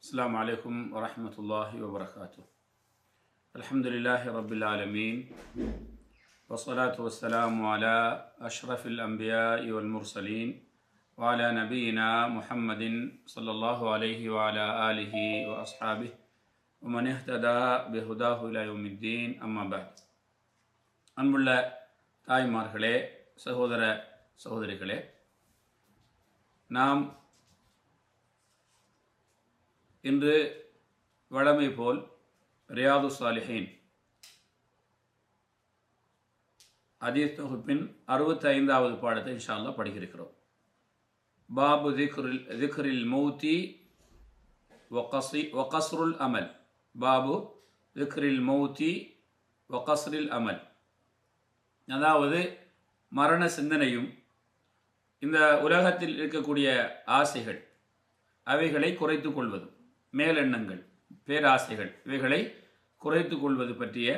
السلام عليكم ورحمة الله وبركاته الحمد لله رب العالمين والصلاة والسلام على أشرف الأنبياء والمرسلين وعلى نبينا محمد صلى الله عليه وعلى آله وأصحابه ومن اهتدى بهداه إلى يوم الدين أما بعد அன்புள்ள தாய்மார்களே சகோதர சகோதரிகளே நாம் இன்று வழமை போல் ரியாது சாலிஹின் அதீஸ் தொகுப்பின் அறுபத்தி ஐந்தாவது பாடத்தை இன்ஷா அல்லாஹ் படிக்கிறோம் பாபு திக்ரில் திக்ரில் மௌத்தி வகசி வகஸ்ருல் அமல் பாபு திக்ரில் மௌத்தி வகஸ்ரில் அமல் அதாவது மரண சிந்தனையும் இந்த உலகத்தில் இருக்கக்கூடிய ஆசைகள் அவைகளை குறைத்து கொள்வது மேலெண்ணங்கள் பேராசைகள் இவைகளை குறைத்து கொள்வது பற்றிய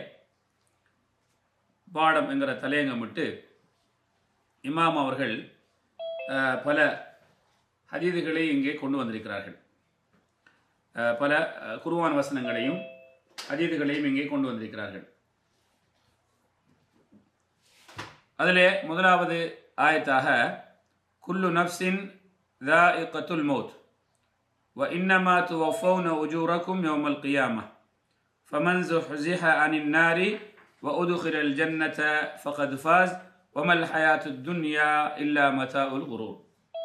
பாடம் என்கிற தலையங்கமிட்டு இமாம் அவர்கள் அஹ், பல ஹதீதுகளை இங்கே கொண்டு வந்திருக்கிறார்கள் அஹ், பல அஹ், குர்ஆன் வசனங்களையும் ஹதீதுகளையும் இங்கே கொண்டு வந்திருக்கிறார்கள் அதிலே முதலாவது ஆயத்தாக குல்லு நப்சின் தாஇகத்துல் மௌத் وإنما توفون أجوركم يوم القيامة فمن زحزح عن النار وأدخل الجنة فقد فاز وما الحياة الدنيا إلا متاع الغرور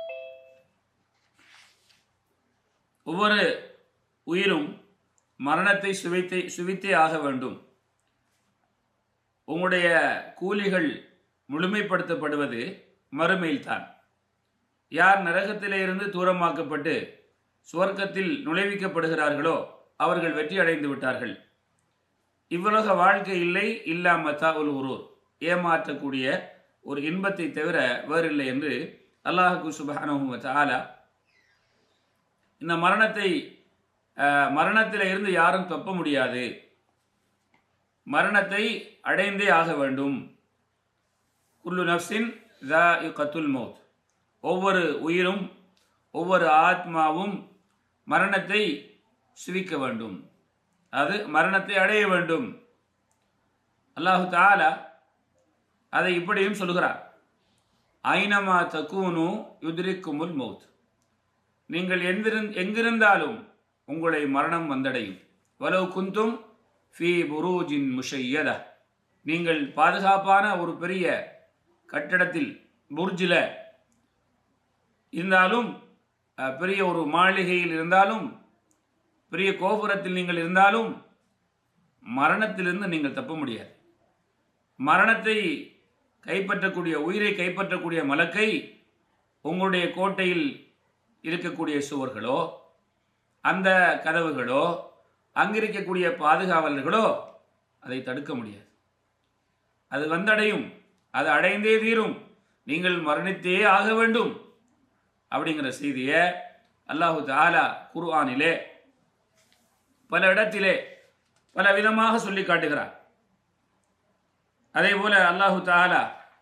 ஒவ்வொரு உயிரும் மரணத்தை சுவைத்தே சுவித்தே ஆக வேண்டும் உங்களுடைய கூலிகள் முழுமைப்படுத்தப்படுவது மறுமையில்தான் யார் நரகத்திலே இருந்து தூரமாக்கப்பட்டு சுவர்க்கத்தில் நுழைவிக்கப்படுகிறார்களோ அவர்கள் வெற்றி அடைந்து விட்டார்கள் இவ்வுலக வாழ்க்கை இல்லை இல்லா மத்தா உல் உரூர் ஏமாற்றக்கூடிய ஒரு இன்பத்தை தவிர வேறில்லை என்று அல்லாஹுக்கு சுபஹானஹு தஆலா இந்த மரணத்தை அஹ், மரணத்தில் இருந்து யாரும் தப்ப முடியாது மரணத்தை அடைந்தே ஆக வேண்டும் குல்லு நஃப்ஸின் கத்துல் மௌத் ஒவ்வொரு உயிரும் ஒவ்வொரு ஆத்மாவும் மரணத்தை சுவிக்க வேண்டும் அது மரணத்தை அடைய வேண்டும் அல்லாஹு தாலா அதை இப்படியும் சொல்கிறார் ஐனமா தக்கூனு யுத்ரிக்குமுல் மௌத் நீங்கள் எந்திருந் எங்கிருந்தாலும் உங்களை மரணம் வந்தடையும் வலவு குந்தும் ஃபி புரூஜின் முஷையத நீங்கள் பாதுகாப்பான ஒரு பெரிய கட்டடத்தில் புர்ஜில் இருந்தாலும் அஹ், பெரிய ஒரு மாளிகையில் இருந்தாலும் பெரிய கோபுரத்தில் நீங்கள் இருந்தாலும் மரணத்திலிருந்து நீங்கள் தப்ப முடியாது மரணத்தை கைப்பற்றக்கூடிய உயிரை கைப்பற்றக்கூடிய மலக்கை உங்களுடைய கோட்டையில் இருக்கக்கூடிய சுவர்களோ அந்த கதவுகளோ அங்கிருக்கக்கூடிய பாதுகாவலர்களோ அதை தடுக்க முடியாது அது வந்தடையும் அது அடைந்தே தீரும் நீங்கள் மரணித்தே ஆக வேண்டும் அப்படிங்கிற செய்தியை அல்லாஹு தாலா குர்ஆனிலே பல இடத்திலே பல விதமாக சொல்லி காட்டுகிறார் அதே போல அல்லாஹு தாலா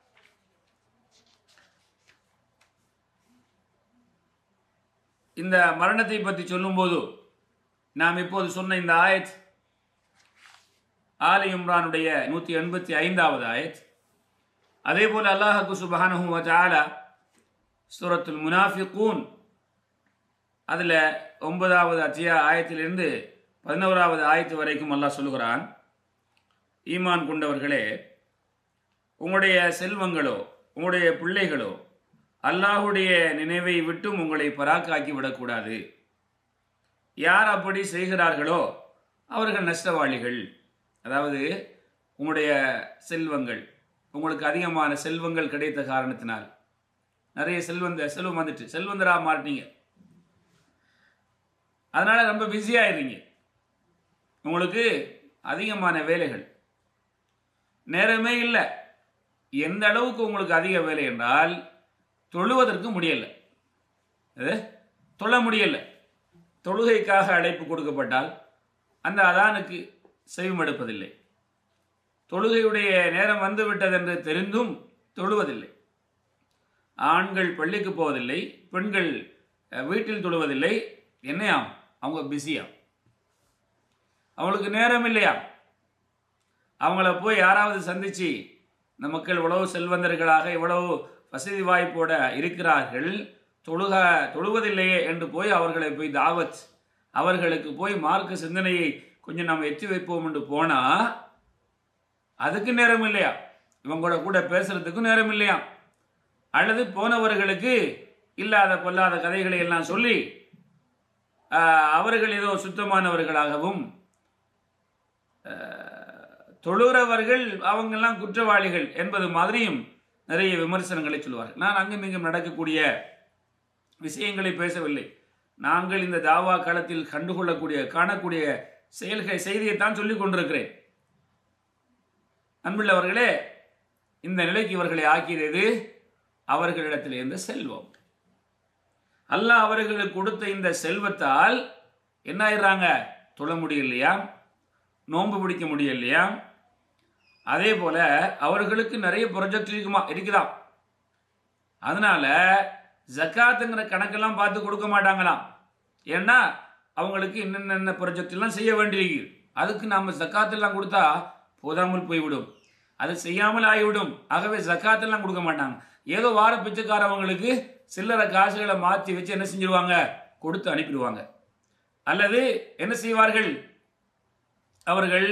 இந்த மரணத்தை பற்றி சொல்லும்போது நாம் இப்போது சொன்ன இந்த ஆயத் ஆலி இம்ரானுடைய நூற்றி எண்பத்தி ஐந்தாவது ஆயத் அதே போல அல்லாஹு சுபஹானஹு வ தஆலா சூரத்துல் முனாஃபிகூன் அதில் ஒன்பதாவது அத்தியா ஆயத்திலிருந்து பதினோராவது ஆயத்து வரைக்கும் அல்லாஹ் சொல்லுகிறான் ஈமான் கொண்டவர்களே உங்களுடைய செல்வங்களோ உங்களுடைய பிள்ளைகளோ அல்லாஹுடைய நினைவை விட்டும் உங்களை பராக்காக்கி விடக்கூடாது யார் அப்படி செய்கிறார்களோ அவர்கள் நஷ்டவாளிகள் அதாவது உங்களுடைய செல்வங்கள் உங்களுக்கு அதிகமான செல்வங்கள் கிடைத்த காரணத்தினால் நிறைய செல்வந்த செல்வம் வந்துட்டு செல்வந்தரா மாட்டீங்க அதனால ரொம்ப பிஸியாயிருங்க உங்களுக்கு அதிகமான வேலைகள் நேரமே இல்லை எந்த அளவுக்கு உங்களுக்கு அதிக வேலை என்றால் தொழுவதற்கு முடியலை அது தொழ முடியலை தொழுகைக்காக அழைப்பு கொடுக்கப்பட்டால் அந்த அதானுக்கு செவிமடுப்பதில்லை தொழுகையுடைய நேரம் வந்துவிட்டது என்று தெரிந்தும் தொழுவதில்லை ஆண்கள் பள்ளிக்கு போவதில்லை பெண்கள் அஹ், வீட்டில் தொழுவதில்லை என்னையாம் அவங்க பிஸியா அவங்களுக்கு நேரம் இல்லையா அவங்கள போய் யாராவது சந்திச்சு இந்த மக்கள் இவ்வளவு செல்வந்தர்களாக இவ்வளவு வசதி வாய்ப்போட இருக்கிறார்கள் தொழுக தொழுவதில்லையே என்று போய் அவர்களை போய் தாவத் அவர்களுக்கு போய் மார்க்க சிந்தனையை கொஞ்சம் நாம் எத்தி வைப்போம் என்று போனா அதுக்கு நேரம் இல்லையா இவங்களோட கூட பேசுறதுக்கும் நேரம் இல்லையா அல்லது போனவர்களுக்கு இல்லாத பொல்லாத கதைகளை எல்லாம் சொல்லி ஆஹ், அவர்கள் ஏதோ சுத்தமானவர்களாகவும் தொழுறவர்கள் அவங்கெல்லாம் குற்றவாளிகள் என்பது மாதிரியும் நிறைய விமர்சனங்களை சொல்லுவார்கள் நான் அங்கும் இங்கும் நடக்கக்கூடிய விஷயங்களை பேசவில்லை நாங்கள் இந்த தாவா காலத்தில் கண்டுகொள்ளக்கூடிய காணக்கூடிய செயல்கள் செய்தியைத்தான் சொல்லிக் கொண்டிருக்கிறேன் அன்புள்ளவர்களே இந்த நிலைக்கு இவர்களை ஆக்கியது அவர்களிடத்தில் இருந்த செல்வம் அல்லாஹ் அவர்களுக்கு கொடுத்த இந்த செல்வத்தால் என்ன ஆயிடுறாங்க தொழ முடியலையா நோன்பு பிடிக்க முடியலையா அதே போல அவர்களுக்கு நிறைய ப்ரொஜெக்ட் இருக்குமா இருக்குதாம் அதனால ஜக்காத்துங்கிற கணக்கெல்லாம் பார்த்து கொடுக்க மாட்டாங்களாம் ஏன்னா அவங்களுக்கு என்னென்ன ப்ரொஜெக்ட் எல்லாம் செய்ய வேண்டியிருக்கு அதுக்கு நாம ஜக்காத்தெல்லாம் கொடுத்தா போதாமல் போய்விடும் அது செய்யாமல் ஆகிவிடும் ஆகவே ஜக்காத்தெல்லாம் கொடுக்க மாட்டாங்க ஏதோ வார பிச்சைக்காரவங்களுக்கு சில்லறை காசுகளை மாற்றி வச்சு என்ன செஞ்சிருவாங்க கொடுத்து அனுப்பிடுவாங்க அல்லது என்ன செய்வார்கள் அவர்கள்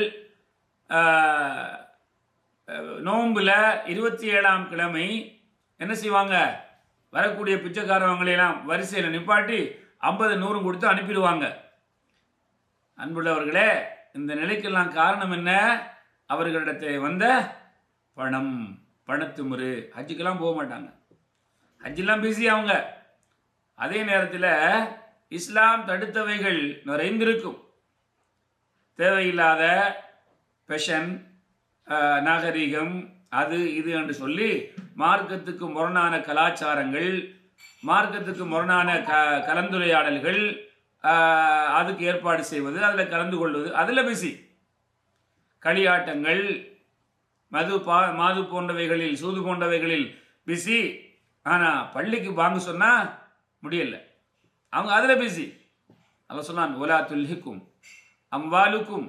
ஆஹ், அஹ், நோன்புல இருபத்தி ஏழாம் கிழமை என்ன செய்வாங்க வரக்கூடிய பிச்சைக்காரவங்களையெல்லாம் வரிசையில் நிப்பாட்டி ஐம்பது நூறும் கொடுத்து அனுப்பிடுவாங்க அன்புள்ளவர்களே இந்த நிலைக்கெல்லாம் காரணம் என்ன அவர்களிடத்தில் வந்த பணம் பணத்து முறு ஹஜ்ஜுக்கெல்லாம் போக மாட்டாங்க ஹஜ்ஜெல்லாம் பிஸி அவங்க அதே நேரத்தில் இஸ்லாம் தடுத்தவைகள் நிறைந்திருக்கும் தேவையில்லாத பெஷன் அஹ், நாகரிகம் அது இது என்று சொல்லி மார்க்கத்துக்கு முரணான கலாச்சாரங்கள் மார்க்கத்துக்கு முரணான க கலந்துரையாடல்கள் அஹ், அதுக்கு ஏற்பாடு செய்வது அதில் கலந்து கொள்வது அதில் பிஸி களியாட்டங்கள் மது பா மாது போன்றவைகளில் சூது போன்றவைகளில் பிஸி ஆனால் பள்ளிக்கு வாங்க சொன்னால் முடியல அவங்க அதில் பிஸி அவன் சொன்னான் ஒலா துல்ஹிக்கும் அம்வாலுக்கும்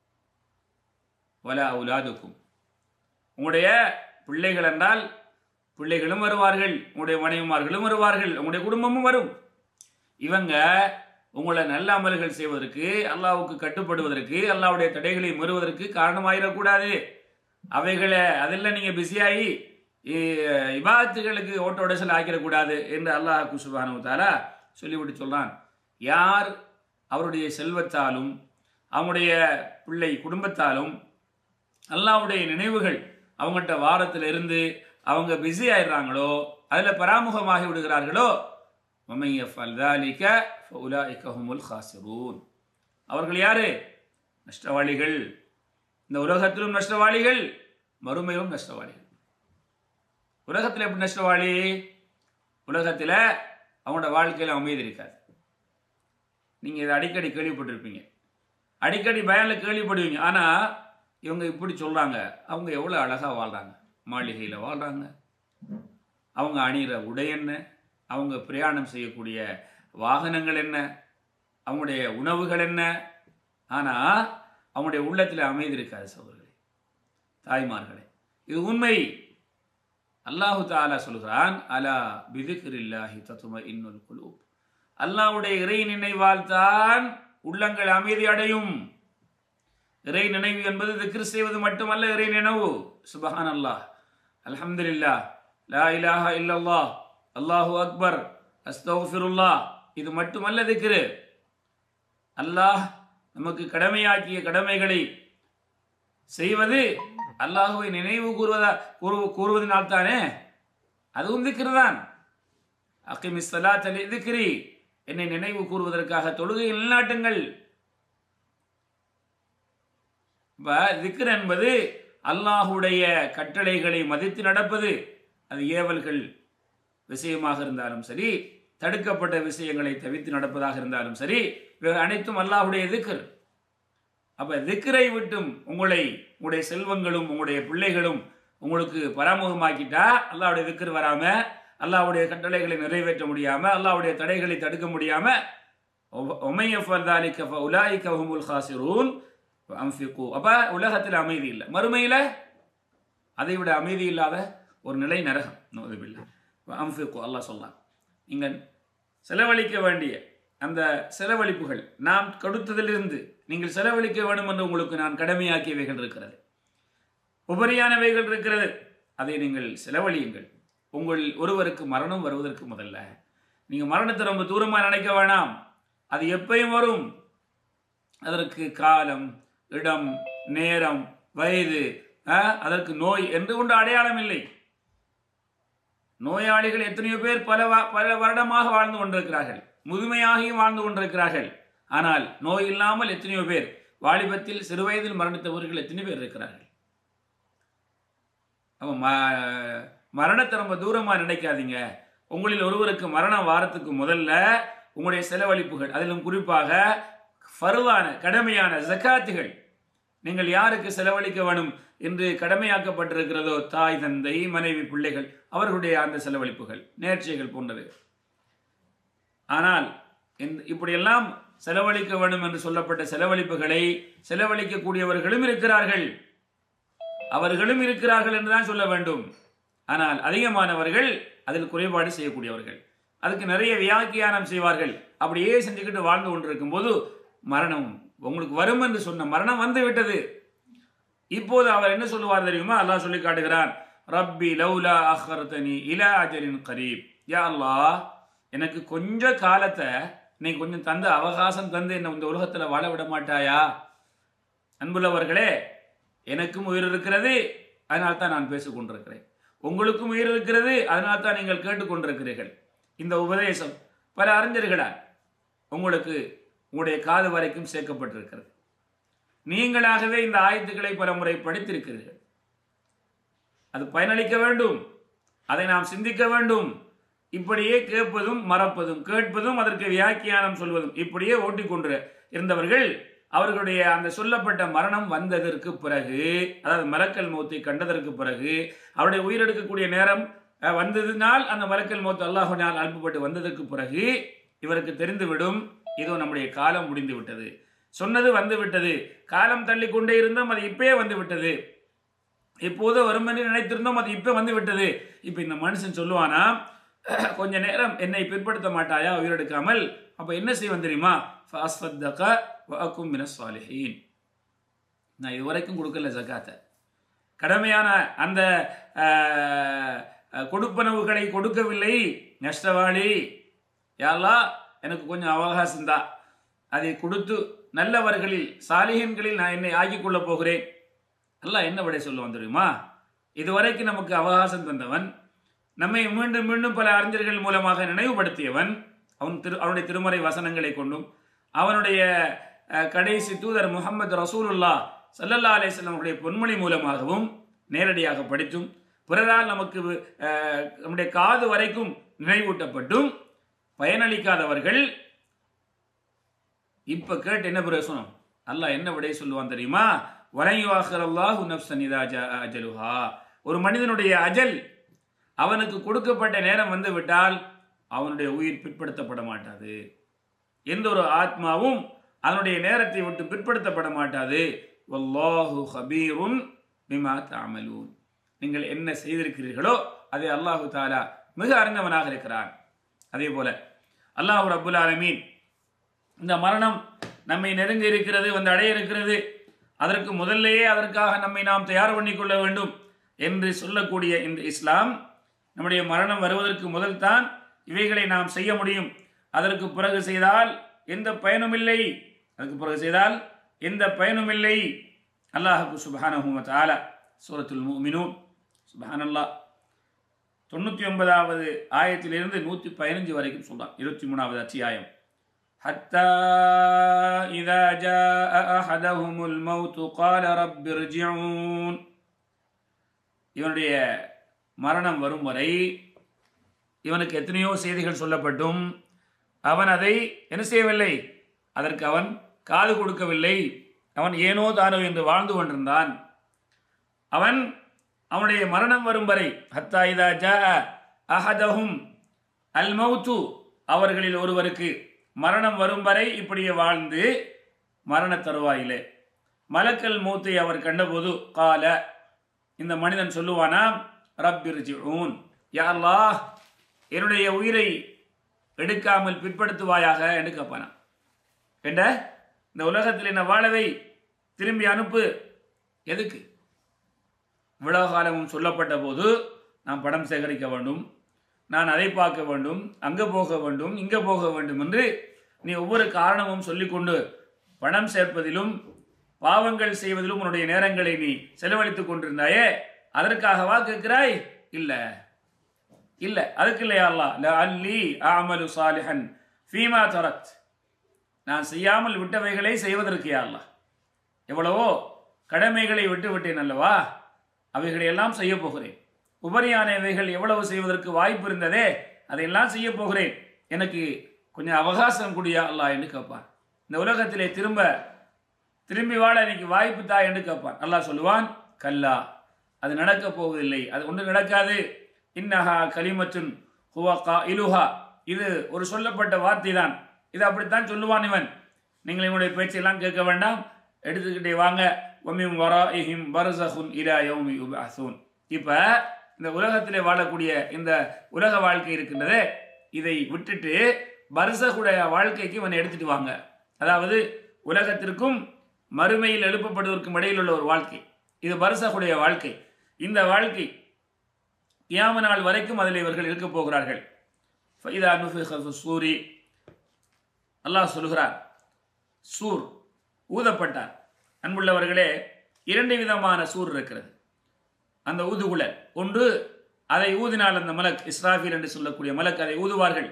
ஒலா உலாதுக்கும் உங்களுடைய பிள்ளைகள் என்றால் பிள்ளைகளும் வருவார்கள் உங்களுடைய மனைவிமார்களும் வருவார்கள் உங்களுடைய குடும்பமும் வரும் இவங்க உங்களை நல்ல அமல்கள் செய்வதற்கு அல்லாஹ்வுக்கு கட்டுப்படுவதற்கு அல்லாஹ்வுடைய தடைகளை மீறுவதற்கு காரணமாயிடக்கூடாது அவைகளை அதில் நீங்கள் பிஸியாகி இபாத்துகளுக்கு ஓட்ட உடசல் ஆக்கிடக்கூடாது என்று அல்லாஹ் குசுபானு தாலா சொல்லிவிட்டு சொல்றான் யார் அவருடைய செல்வத்தாலும் அவங்களுடைய பிள்ளை குடும்பத்தாலும் அல்லாஹ்வுடைய நினைவுகள் அவங்கள்ட்ட வாரத்தில் இருந்து அவங்க பிஸி ஆயிடுறாங்களோ அதில் பராமுகமாகி விடுகிறார்களோ وَمَنْ يَفْعَلْ ذَلِكَ فَأُولَٰئِكَ هُمُ الْخَاسِرُونَ அவர்கள் யாரு நஷ்டவாளிகள் இந்த உலகத்திலும் நஷ்டவாளிகள் மறுமையிலும் நஷ்டவாளிகள் உலகத்தில் எப்படி நஷ்டவாளி உலகத்தில் அவங்களோட வாழ்க்கையில் அமைதி இருக்காது நீங்கள் இதை அடிக்கடி கேள்விப்பட்டிருப்பீங்க அடிக்கடி பயனில் கேள்விப்படுவீங்க ஆனால் இவங்க இப்படி சொல்கிறாங்க அவங்க எவ்வளோ அழகாக வாழ்கிறாங்க மாளிகையில் வாழ்கிறாங்க அவங்க அணிகிற உடை என்ன அவங்க பிரயாணம் செய்யக்கூடிய வாகனங்கள் என்ன அவங்களுடைய உணவுகள் என்ன ஆனால் அவங்களுடைய உள்ளத்தில் அமைதி இருக்காது சகோதரர்களே தாய்மார்களே இது உண்மை அல்லாஹு தாலா சொல்கிறான் அலா பிதிக்ரில்லாஹி தத்தும இன்னொரு குழு அல்லாஹ்வுடைய இறை நினைவால் தான் உள்ளங்கள் அமைதி அடையும் இறை நினைவு என்பது திக்ர் செய்வது மட்டுமல்ல இறை நினைவு சுபஹான் அல்லாஹ் அல்ஹம்துலில்லாஹ் லா இலாஹ இல்லல்லாஹ் அல்லாஹு அக்பர் அஸ்தௌஃபிருல்லாஹ் இது மட்டுமல்ல திக்ரு அல்லாஹ் நமக்கு கடமையாக்கிய கடமைகளை செய்வது அல்லாஹுவை நினைவு கூறுவதா கூறு கூறுவதனால் தானே அதுவும் திக்ரு தான் அக்கிமிஸ் சலாத் அலி திக்ரி என்னை நினைவு கூறுவதற்காக தொழுகை நிலைநாட்டுங்கள் இப்ப திக்ர் என்பது அல்லாஹுடைய கட்டளைகளை மதித்து நடப்பது அது ஏவல்கள் விஷயமாக இருந்தாலும் சரி தடுக்கப்பட்ட விஷயங்களை தவிர்த்து நடப்பதாக இருந்தாலும் சரி இவை அனைத்தும் அல்லாஹுடைய திக்ர் அப்ப திக்ரை விட்டும் உங்களை உங்களுடைய செல்வங்களும் உங்களுடைய பிள்ளைகளும் உங்களுக்கு பராமுகமாக்கிட்டா அல்லாஹ்வுடைய திக்ர் வராம அல்லாஹ்வுடைய கட்டளைகளை நிறைவேற்ற முடியாம அல்லாஹ்வுடைய தடைகளை தடுக்க முடியாம ஒமையஃபல் தாலிக்க உலாய்க்க ஹுமுல் ஹாசிரூன் அம்ஃபிகு அப்போ உலகத்தில் அமைதி இல்லை மறுமையில் அதை விட அமைதி இல்லாத ஒரு நிலை நரகம் நோதுபில்லா அம்ஃபிகு அல்லாஹ் சொல்லலாம் நீங்கள் செலவழிக்க வேண்டிய அந்த செலவழிப்புகள் நாம் கொடுத்ததிலிருந்து நீங்கள் செலவழிக்க வேண்டும் என்று உங்களுக்கு நான் கடமையாக்கியவைகள் இருக்கிறது உபரியானவைகள் இருக்கிறது அதை நீங்கள் செலவழியுங்கள் உங்கள் ஒருவருக்கு மரணம் வருவதற்கு முதல்ல நீங்கள் மரணத்தை ரொம்ப தூரமாக நினைக்க வேணாம் அது எப்பயும் வரும் அதற்கு காலம் இடம் நேரம் வயது ஆ, அதற்கு நோய் என்று கொண்டு அடையாளம் இல்லை நோயாளிகள் எத்தனையோ பேர் பல வ- பல வருடமாக வாழ்ந்து கொண்டிருக்கிறார்கள் முதுமையாகியும் வாழ்ந்து கொண்டிருக்கிறார்கள் ஆனால் நோய் இல்லாமல் எத்தனையோ பேர் வாலிபத்தில் சிறுவயதில் மரணித்தவர்கள் எத்தனை பேர் இருக்கிறார்கள் அப்ப ம- மரணத்தை ரொம்ப தூரமாக நினைக்காதீங்க உங்களில் ஒருவருக்கு மரணம் வாரத்துக்கு முதல்ல உங்களுடைய செலவழிப்புகள் அதிலும் குறிப்பாக ஃபருவான கடமையான ஜக்காத்துகள் நீங்கள் யாருக்கு செலவழிக்க வேணும் என்று கடமையாக்கப்பட்டிருக்கிறதோ தாய் தந்தை மனைவி பிள்ளைகள் அவர்களுடைய அந்த செலவழிப்புகள் நேர்ச்சைகள் போன்றது ஆனால் இந்த இப்படியெல்லாம் செலவழிக்க வேண்டும் என்று சொல்லப்பட்ட செலவழிப்புகளை செலவழிக்கக்கூடியவர்களும் இருக்கிறார்கள் அவர்களும் இருக்கிறார்கள் என்றுதான் சொல்ல வேண்டும் ஆனால் அதிகமானவர்கள் அதில் குறைபாடு செய்யக்கூடியவர்கள் அதுக்கு நிறைய வியாக்கியானம் செய்வார்கள் அப்படியே செஞ்சுக்கிட்டு வாழ்ந்து கொண்டிருக்கும் போது மரணம் உங்களுக்கு வரும் என்று சொன்ன மரணம் வந்து விட்டது இப்போது அவர் என்ன சொல்லுவார் தெரியுமா அல்லாஹ் சொல்லி காட்டுகிறான் ரப்பி லௌலா அஹ்ரதனி இலா அஜலின் கரீப் யா அல்லாஹ் எனக்கு கொஞ்ச காலத்தை நீ கொஞ்சம் தந்து அவகாசம் தந்து என்னை இந்த உலகத்தில் வாழ விட மாட்டாயா அன்புள்ளவர்களே எனக்கும் உயிர் இருக்கிறது அதனால் தான் நான் பேசிக் கொண்டிருக்கிறேன் உங்களுக்கும் உயிர் இருக்கிறது அதனால் தான் நீங்கள் கேட்டுக்கொண்டிருக்கிறீர்கள் இந்த உபதேசம் பல அறிஞர்களால் உங்களுக்கு உங்களுடைய காது வரைக்கும் சேர்க்கப்பட்டிருக்கிறது நீங்களாகவே இந்த ஆயத்துக்களை பல முறை படித்திருக்கிறீர்கள் அது பயனளிக்க வேண்டும் அதை நாம் சிந்திக்க வேண்டும் இப்படியே கேட்பதும் மறப்பதும் கேட்பதும் அதற்கு வியாக்கியானம் சொல்வதும் இப்படியே ஓட்டிக்கொண்டு இருந்தவர்கள் அவர்களுடைய அந்த சொல்லப்பட்ட மரணம் வந்ததற்கு பிறகு அதாவது மலக்கல் மௌத்தை கண்டதற்கு பிறகு அவருடைய உயிரெடுக்கக்கூடிய நேரம் அஹ், வந்ததினால் அந்த மலக்கல் மௌத் அல்லாஹினால் அனுப்பப்பட்டு வந்ததற்கு பிறகு இவருக்கு தெரிந்துவிடும் இதோ நம்முடைய காலம் முடிந்து விட்டது சொன்னது வந்து விட்டது காலம் தள்ளி கொண்டே இருந்தோம் அது இப்பயே வந்து விட்டது இப்போது வரும் என்று நினைத்திருந்தோம் அது இப்போ வந்து விட்டது இப்போ இந்த மனுஷன் சொல்லுவானா கொஞ்ச நேரம் என்னை பிற்படுத்த மாட்டாயா உயிரெடுக்காமல் அப்போ என்ன செய்வன் தெரியுமா ஃபாஸ்வத்தக வஅக்கும் மின சாலிஹீன் நான் இதுவரைக்கும் கொடுக்கல ஜக்காத்தை கடமையான அந்த ஆஹ், அஹ், கொடுப்பனவுகளை கொடுக்கவில்லை நஷ்டவாளி யாழ்லா எனக்கு கொஞ்சம் அவகாசம் தான் அதை கொடுத்து நல்லவர்களில் சாலிகன்களில் நான் என்னை ஆக்கிக் கொள்ளப் போகிறேன் அல்லாஹ் என்ன விடை சொல்லுவான் தெரியுமா இதுவரைக்கும் நமக்கு அவகாசம் தந்தவன் நம்மை மீண்டும் மீண்டும் பல அறிஞர்கள் மூலமாக நினைவுபடுத்தியவன் அவன் திரு அவனுடைய திருமறை வசனங்களை கொண்டும் அவனுடைய அஹ், கடைசி தூதர் முகமது ரசூலுல்லா சல்லல்லா அலிஸ்லாம் அவருடைய பொன்மொழி மூலமாகவும் நேரடியாக படித்தும் பிறரால் நமக்கு அஹ், நம்முடைய காது வரைக்கும் நினைவூட்டப்பட்டும் பயனளிக்காதவர்கள் இப்ப கேட்டு என்ன பிரயோசனம் அல்லாஹ் என்ன விடை சொல்லுவான் தெரியுமா வலையுவாஹல்லாஹு நப்சன் இதா ஜா- அஜலுஹா ஒரு மனிதனுடைய அஜல் அவனுக்கு கொடுக்கப்பட்ட நேரம் வந்து விட்டால் அவனுடைய உயிர் பிற்படுத்தப்பட மாட்டாது எந்த ஒரு ஆத்மாவும் அதனுடைய நேரத்தை விட்டு பிற்படுத்தப்பட மாட்டாது வல்லாஹு ஹபீருன் பிமா தாமலூன் நீங்கள் என்ன செய்திருக்கிறீர்களோ அதை அல்லாஹு தாலா மிக அறிந்தவனாக இருக்கிறான் அதே போல அல்லாஹு ரப்புல் ஆலமீன் இந்த மரணம் நம்மை நெருங்க இருக்கிறது வந்து அடைய இருக்கிறது அதற்கு முதல்லையே அதற்காக நம்மை நாம் தயார் பண்ணிக்கொள்ள வேண்டும் என்று சொல்லக்கூடிய இந்த இஸ்லாம் நம்முடைய மரணம் வருவதற்கு முதல் தான் இவைகளை நாம் செய்ய முடியும் அதற்கு பிறகு செய்தால் எந்த பயனும் இல்லை அதுக்கு பிறகு செய்தால் எந்த பயனும் இல்லை அல்லாஹுக்கு சுபஹானஹு வ தஆலா சூரத்துல் முஃமினூன் சுபஹானல்லாஹ் தொண்ணூற்றி ஒன்பதாவது ஆயத்திலிருந்து நூற்றி பதினஞ்சு வரைக்கும் சொல்றான் இருபத்தி மூணாவது அத்தியாயம் حتى إذا جاء أحدهم الموت قال رب ارجعون இவனுடைய மரணம் வரும் வரை இவனுக்கு எத்தனையோ செய்திகள் சொல்லப்பட்டும் அவன் அதை என்ன செய்யவில்லை அதற்கு அவன் காது கொடுக்கவில்லை அவன் ஏனோ தானோ என்று வாழ்ந்து கொண்டிருந்தான் அவன் அவனுடைய மரணம் வரும் வரை ஹத்தா இதா ஜா அஹதஹும் அல் மௌத்து அவர்களில் ஒருவருக்கு மரணம் வரும் வரை இப்படியே வாழ்ந்து மரண தருவாயிலே மலக்கல் மூத்தை அவர் கண்டபோது கால இந்த மனிதன் சொல்லுவானாம் ரப்பிர்ஜிஊன் யா அல்லாஹ் என்னுடைய உயிரை எடுக்காமல் பிற்படுத்துவாயாக என்று கேட்பானாம் என்ன இந்த உலகத்தில் என்ன வாழவை திரும்பி அனுப்பு எதுக்கு இவ்வளவு காலமும் சொல்லப்பட்ட போது நான் படம் சேகரிக்க வேண்டும் நான் அதை பார்க்க வேண்டும் அங்கே போக வேண்டும் இங்கே போக வேண்டும் என்று நீ ஒவ்வொரு காரணமும் சொல்லிக்கொண்டு பணம் சேர்ப்பதிலும் பாவங்கள் செய்வதிலும் உன்னுடைய நேரங்களை நீ செலவழித்துக் கொண்டிருந்தாயே அதற்காகவா கேட்கிறாய் இல்லை இல்லை அதுக்கு இல்லையா அல்லா ல அல்லி ஆமலு சாலிஹன் ஃபீமா தரத் நான் செய்யாமல் விட்டவைகளை செய்வதற்கு யா அல்லாஹ் எவ்வளவோ கடமைகளை விட்டு விட்டேன் அல்லவா அவைகளை எல்லாம் செய்ய போகிறேன் உபரியானவைகள் எவ்வளவு செய்வதற்கு வாய்ப்பு இருந்ததே அதையெல்லாம் செய்ய போகிறேன் எனக்கு கொஞ்சம் அவகாசம் குடியா அல்லாஹ் என்று கேட்பான் இந்த உலகத்திலே திரும்ப திரும்பி வாழ எனக்கு வாய்ப்பு தா என்று கேட்பான் அல்லாஹ் சொல்லுவான் கல்லா அது நடக்கப் போவதில்லை அது ஒன்று நடக்காது இன்னஹா கலிமத்துன் ஹுவா இலுஹா இது ஒரு சொல்லப்பட்ட வார்த்தை தான் இது அப்படித்தான் சொல்லுவான் இவன் நீங்கள் இவனுடைய பேச்செல்லாம் கேட்க வேண்டாம் எடுத்துக்கிட்டே வாங்க ஒமிம் வராஇஹிம் பர்சஹுன் இலா யௌமி யுபஅஸூன் இப்போ இந்த உலகத்திலே வாழக்கூடிய இந்த உலக வாழ்க்கை இருக்கின்றதே இதை விட்டுட்டு பர்சகுடைய வாழ்க்கைக்கு இவனை எடுத்துட்டு வாங்க அதாவது உலகத்திற்கும் மறுமையில் எழுப்பப்படுவதற்கும் இடையில் உள்ள ஒரு வாழ்க்கை இது பர்சகுடைய வாழ்க்கை இந்த வாழ்க்கை கியாம நாள் வரைக்கும் அதில் இவர்கள் இருக்கப் போகிறார்கள் ஃபைதா நுஃபிஹ சூரி அல்லாஹ் சொல்கிறார் சூர் ஊதப்பட்டார் அன்புள்ளவர்களே இரண்டு விதமான சூர் இருக்கிறது அந்த ஊதுகுழல் ஒன்று அதை ஊதினால் அந்த மலக் இஸ்ராஃபில் என்று சொல்லக்கூடிய மலக் அதை ஊதுவார்கள்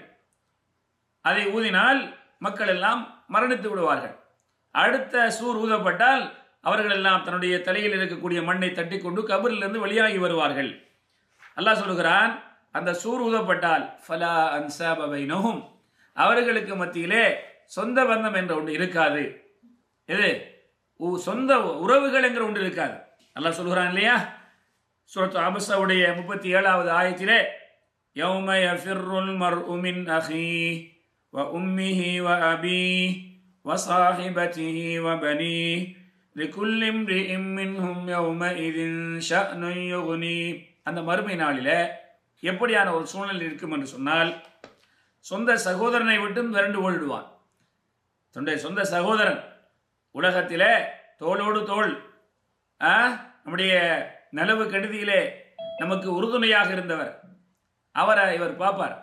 அதை ஊதினால் மக்கள் எல்லாம் மரணித்து விடுவார்கள் அடுத்த சூர் ஊதப்பட்டால் அவர்கள் எல்லாம் தன்னுடைய தலையில் இருக்கக்கூடிய மண்ணை தட்டி கொண்டு கபரிலிருந்து வெளியாகி வருவார்கள் அல்லாஹ் சொல்லுகிறான் அந்த சூர் ஊதப்பட்டால் ஃபலா அன்சாபைனஹும் அவர்களுக்கு மத்தியிலே சொந்த பந்தம் என்ற ஒன்று இருக்காது எது உ- சொந்த உறவுகள் என்கிற ஒன்று இருக்காது அல்லாஹ் சொல்கிறான் இல்லையா சூரத்து அபஸாவுடைய முப்பத்தி ஏழாவது ஆயத்திலே யௌம யஃபிர்ருல் மர்உ மின் அஹீ வ உம்மிஹி வ அபீ வ சாஹிபதிஹி வ பனீ لكل امرئ منهم يومئذ شأن يغني அந்த மறுமை நாளிலே எப்படியான ஒரு சூழ்நிலை இருக்கும் என்று சொன்னால் சொந்த சகோதரனை விட்டும் விரண்டு ஓடிடுவான் தன்னுடைய சொந்த சகோதரன் உலகத்திலே தோளோடு தோள் ஆ, நம்முடைய நலவு கெடுதியிலே நமக்கு உறுதுணையாக இருந்தவர் அவரை இவர் பார்ப்பார்